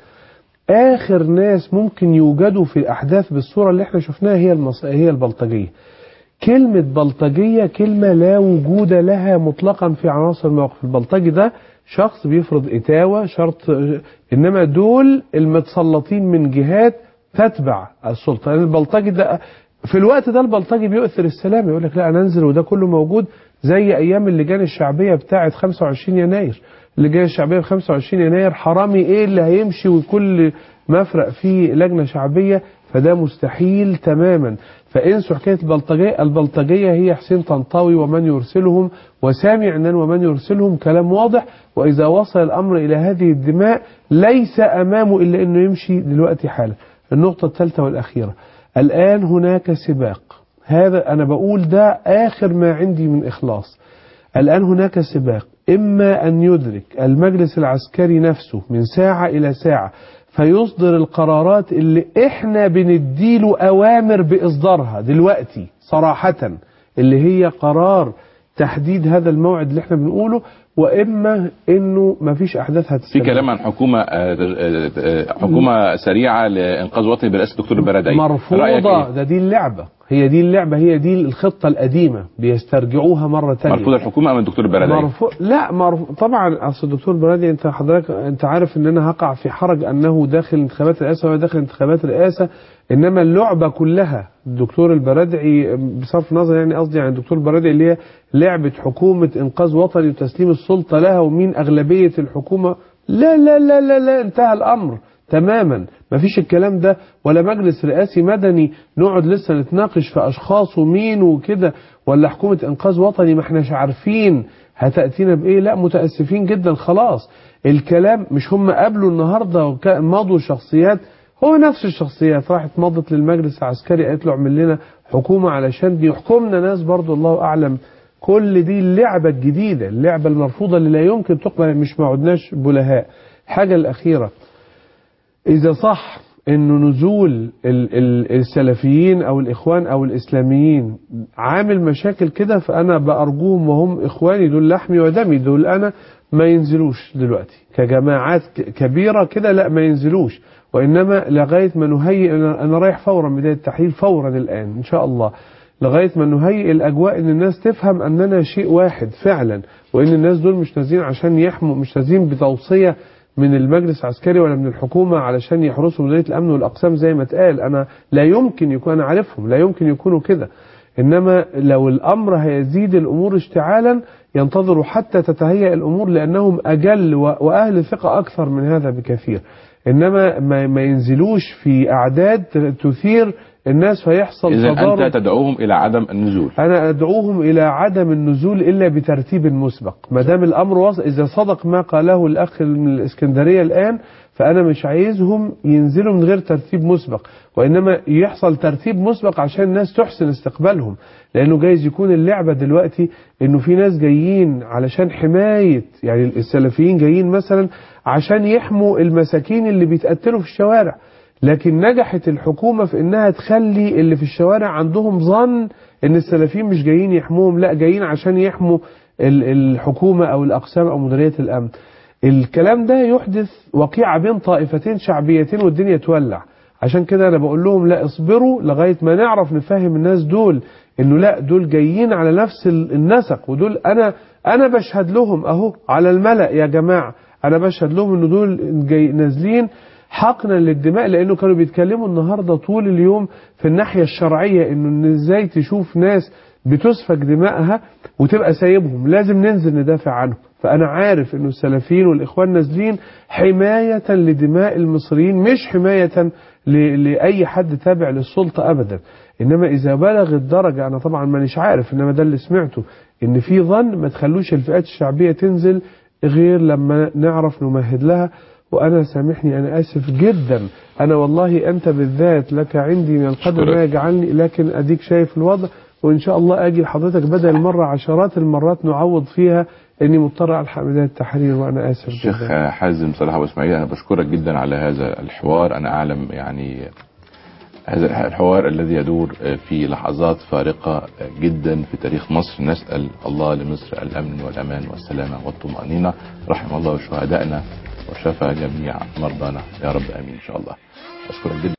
آخر ناس ممكن يوجدوا في الأحداث بالصورة اللي احنا شفناها هي المص... هي البلطجية كلمة بلطجية كلمة لا وجود لها مطلقا في عناصر الموقف البلطجي ده شخص بيفرض إتاوة شرط إنما دول المتسلطين من جهات تتبع السلطة يعني البلطجي ده في الوقت ده البلطجي بيؤثر السلام يقول لك لا أنا أنزل وده كله موجود زي أيام اللجان الشعبية بتاعة 25 يناير اللجان الشعبية في 25 يناير حرامي إيه اللي هيمشي وكل مفرق فيه لجنة شعبية فده مستحيل تماما فانسوا حكاية البلطجية البلطجية هي حسين طنطاوي ومن يرسلهم وسامي عنان ومن يرسلهم كلام واضح وإذا وصل الأمر إلى هذه الدماء ليس أمامه إلا أنه يمشي دلوقتي حالا النقطة الثالثة والأخيرة الآن هناك سباق هذا أنا بقول ده آخر ما عندي من إخلاص الآن هناك سباق إما أن يدرك المجلس العسكري نفسه من ساعة إلى ساعة فيصدر القرارات اللي احنا بنديله أوامر بإصدارها دلوقتي صراحة اللي هي قرار تحديد هذا الموعد اللي احنا بنقوله واما انه ما فيش احداث في هتستمر كلام عن حكومه آه، آه، آه، حكومه سريعه لانقاذ وطني برئاسه الدكتور البرادعي رأيك مرفوضة إيه؟ ده دي اللعبة هي دي اللعبة هي دي الخطة القديمة بيسترجعوها مرة تانية مرفوض الحكومه ام الدكتور البرادعي مرفوع لا مرفوع طبعا اصل الدكتور برادي انت حضرتك انت عارف ان انا هقع في حرج انه داخل انتخابات الرئاسه وهو داخل انتخابات الرئاسه انما اللعبه كلها الدكتور البرادعي بصرف النظر يعني قصدي عن الدكتور البرادعي اللي هي لعبه حكومه انقاذ وطني وتسليم السلطه لها ومين اغلبيه الحكومه لا لا لا لا لا انتهى الامر تماما مفيش الكلام ده ولا مجلس رئاسي مدني نقعد لسه نتناقش في اشخاص ومين وكده ولا حكومة انقاذ وطني ما احناش عارفين هتأتينا بايه لا متأسفين جدا خلاص الكلام مش هم قابلوا النهاردة وك- مضوا شخصيات هو نفس الشخصيات راحت مضت للمجلس العسكري قالت له اعمل لنا حكومة علشان يحكمنا ناس برضو الله اعلم كل دي اللعبة الجديدة اللعبة المرفوضة اللي لا يمكن تقبل مش ما عدناش بلهاء الحاجة الأخيرة إذا صح إنه نزول ال- ال- السلفيين أو الإخوان أو الإسلاميين عامل مشاكل كده فأنا بأرجوهم وهم إخواني دول لحمي ودمي دول أنا ما ينزلوش دلوقتي كجماعات ك- كبيرة كده لا ما ينزلوش وإنما لغاية ما نهيئ أنا أنا رايح فورا بداية التحليل فورا الآن إن شاء الله لغاية ما نهيئ الأجواء إن الناس تفهم أننا شيء واحد فعلا وإن الناس دول مش نازلين عشان يحموا مش نازلين بتوصية من المجلس العسكري ولا من الحكومة علشان يحرسوا ولاية الأمن والأقسام زي ما اتقال أنا لا يمكن يكون أنا عارفهم لا يمكن يكونوا كده إنما لو الأمر هيزيد الأمور اشتعالا ينتظروا حتى تتهيأ الأمور لأنهم أجل و- وأهل ثقة أكثر من هذا بكثير إنما ما, ما ينزلوش في أعداد تثير الناس فيحصل اذا تضارب انت تدعوهم الى عدم النزول أنا أدعوهم إلى عدم النزول إلا بترتيب مسبق ما دام الأمر وصل إذا صدق ما قاله الأخ من الإسكندرية الآن فأنا مش عايزهم ينزلوا من غير ترتيب مسبق وإنما يحصل ترتيب مسبق عشان الناس تحسن استقبالهم لأنه جايز يكون اللعبة دلوقتي إنه في ناس جايين علشان حماية يعني السلفيين جايين مثلا عشان يحموا المساكين اللي بيتقتلوا في الشوارع لكن نجحت الحكومة في انها تخلي اللي في الشوارع عندهم ظن ان السلفيين مش جايين يحموهم لا جايين عشان يحموا ال- الحكومة او الاقسام او مديرية الامن الكلام ده يحدث وقيعة بين طائفتين شعبيتين والدنيا تولع عشان كده انا بقول لهم لا اصبروا لغاية ما نعرف نفهم الناس دول انه لا دول جايين على نفس ال- النسق ودول انا انا بشهد لهم اهو على الملأ يا جماعة انا بشهد لهم ان دول جاي نازلين حقنا للدماء لانه كانوا بيتكلموا النهارده طول اليوم في الناحيه الشرعيه انه إن ازاي تشوف ناس بتسفك دمائها وتبقى سايبهم لازم ننزل ندافع عنهم فأنا عارف أنه السلفيين والإخوان نازلين حماية لدماء المصريين مش حماية ل- لأي حد تابع للسلطة أبدا إنما إذا بلغ الدرجة أنا طبعا مانيش عارف إنما ده اللي سمعته إن في ظن ما تخلوش الفئات الشعبية تنزل غير لما نعرف نمهد لها وأنا سامحني أنا آسف جدا أنا والله أنت بالذات لك عندي من القدر أشكرك. ما يجعلني لكن أديك شايف الوضع وإن شاء الله أجي لحضرتك بدل المرة عشرات المرات نعوض فيها إني مضطر ألحق بداية التحرير وأنا آسف الشيخ جدا حازم صلاح ابو اسماعيل انا بشكرك جدا على هذا الحوار انا اعلم يعني هذا الحوار الذي يدور في لحظات فارقة جدا في تاريخ مصر نسأل الله لمصر الأمن والأمان والسلامة والطمأنينة رحم الله شهدائنا وشفى جميع مرضانا يا رب آمين إن شاء الله أشكرك جدا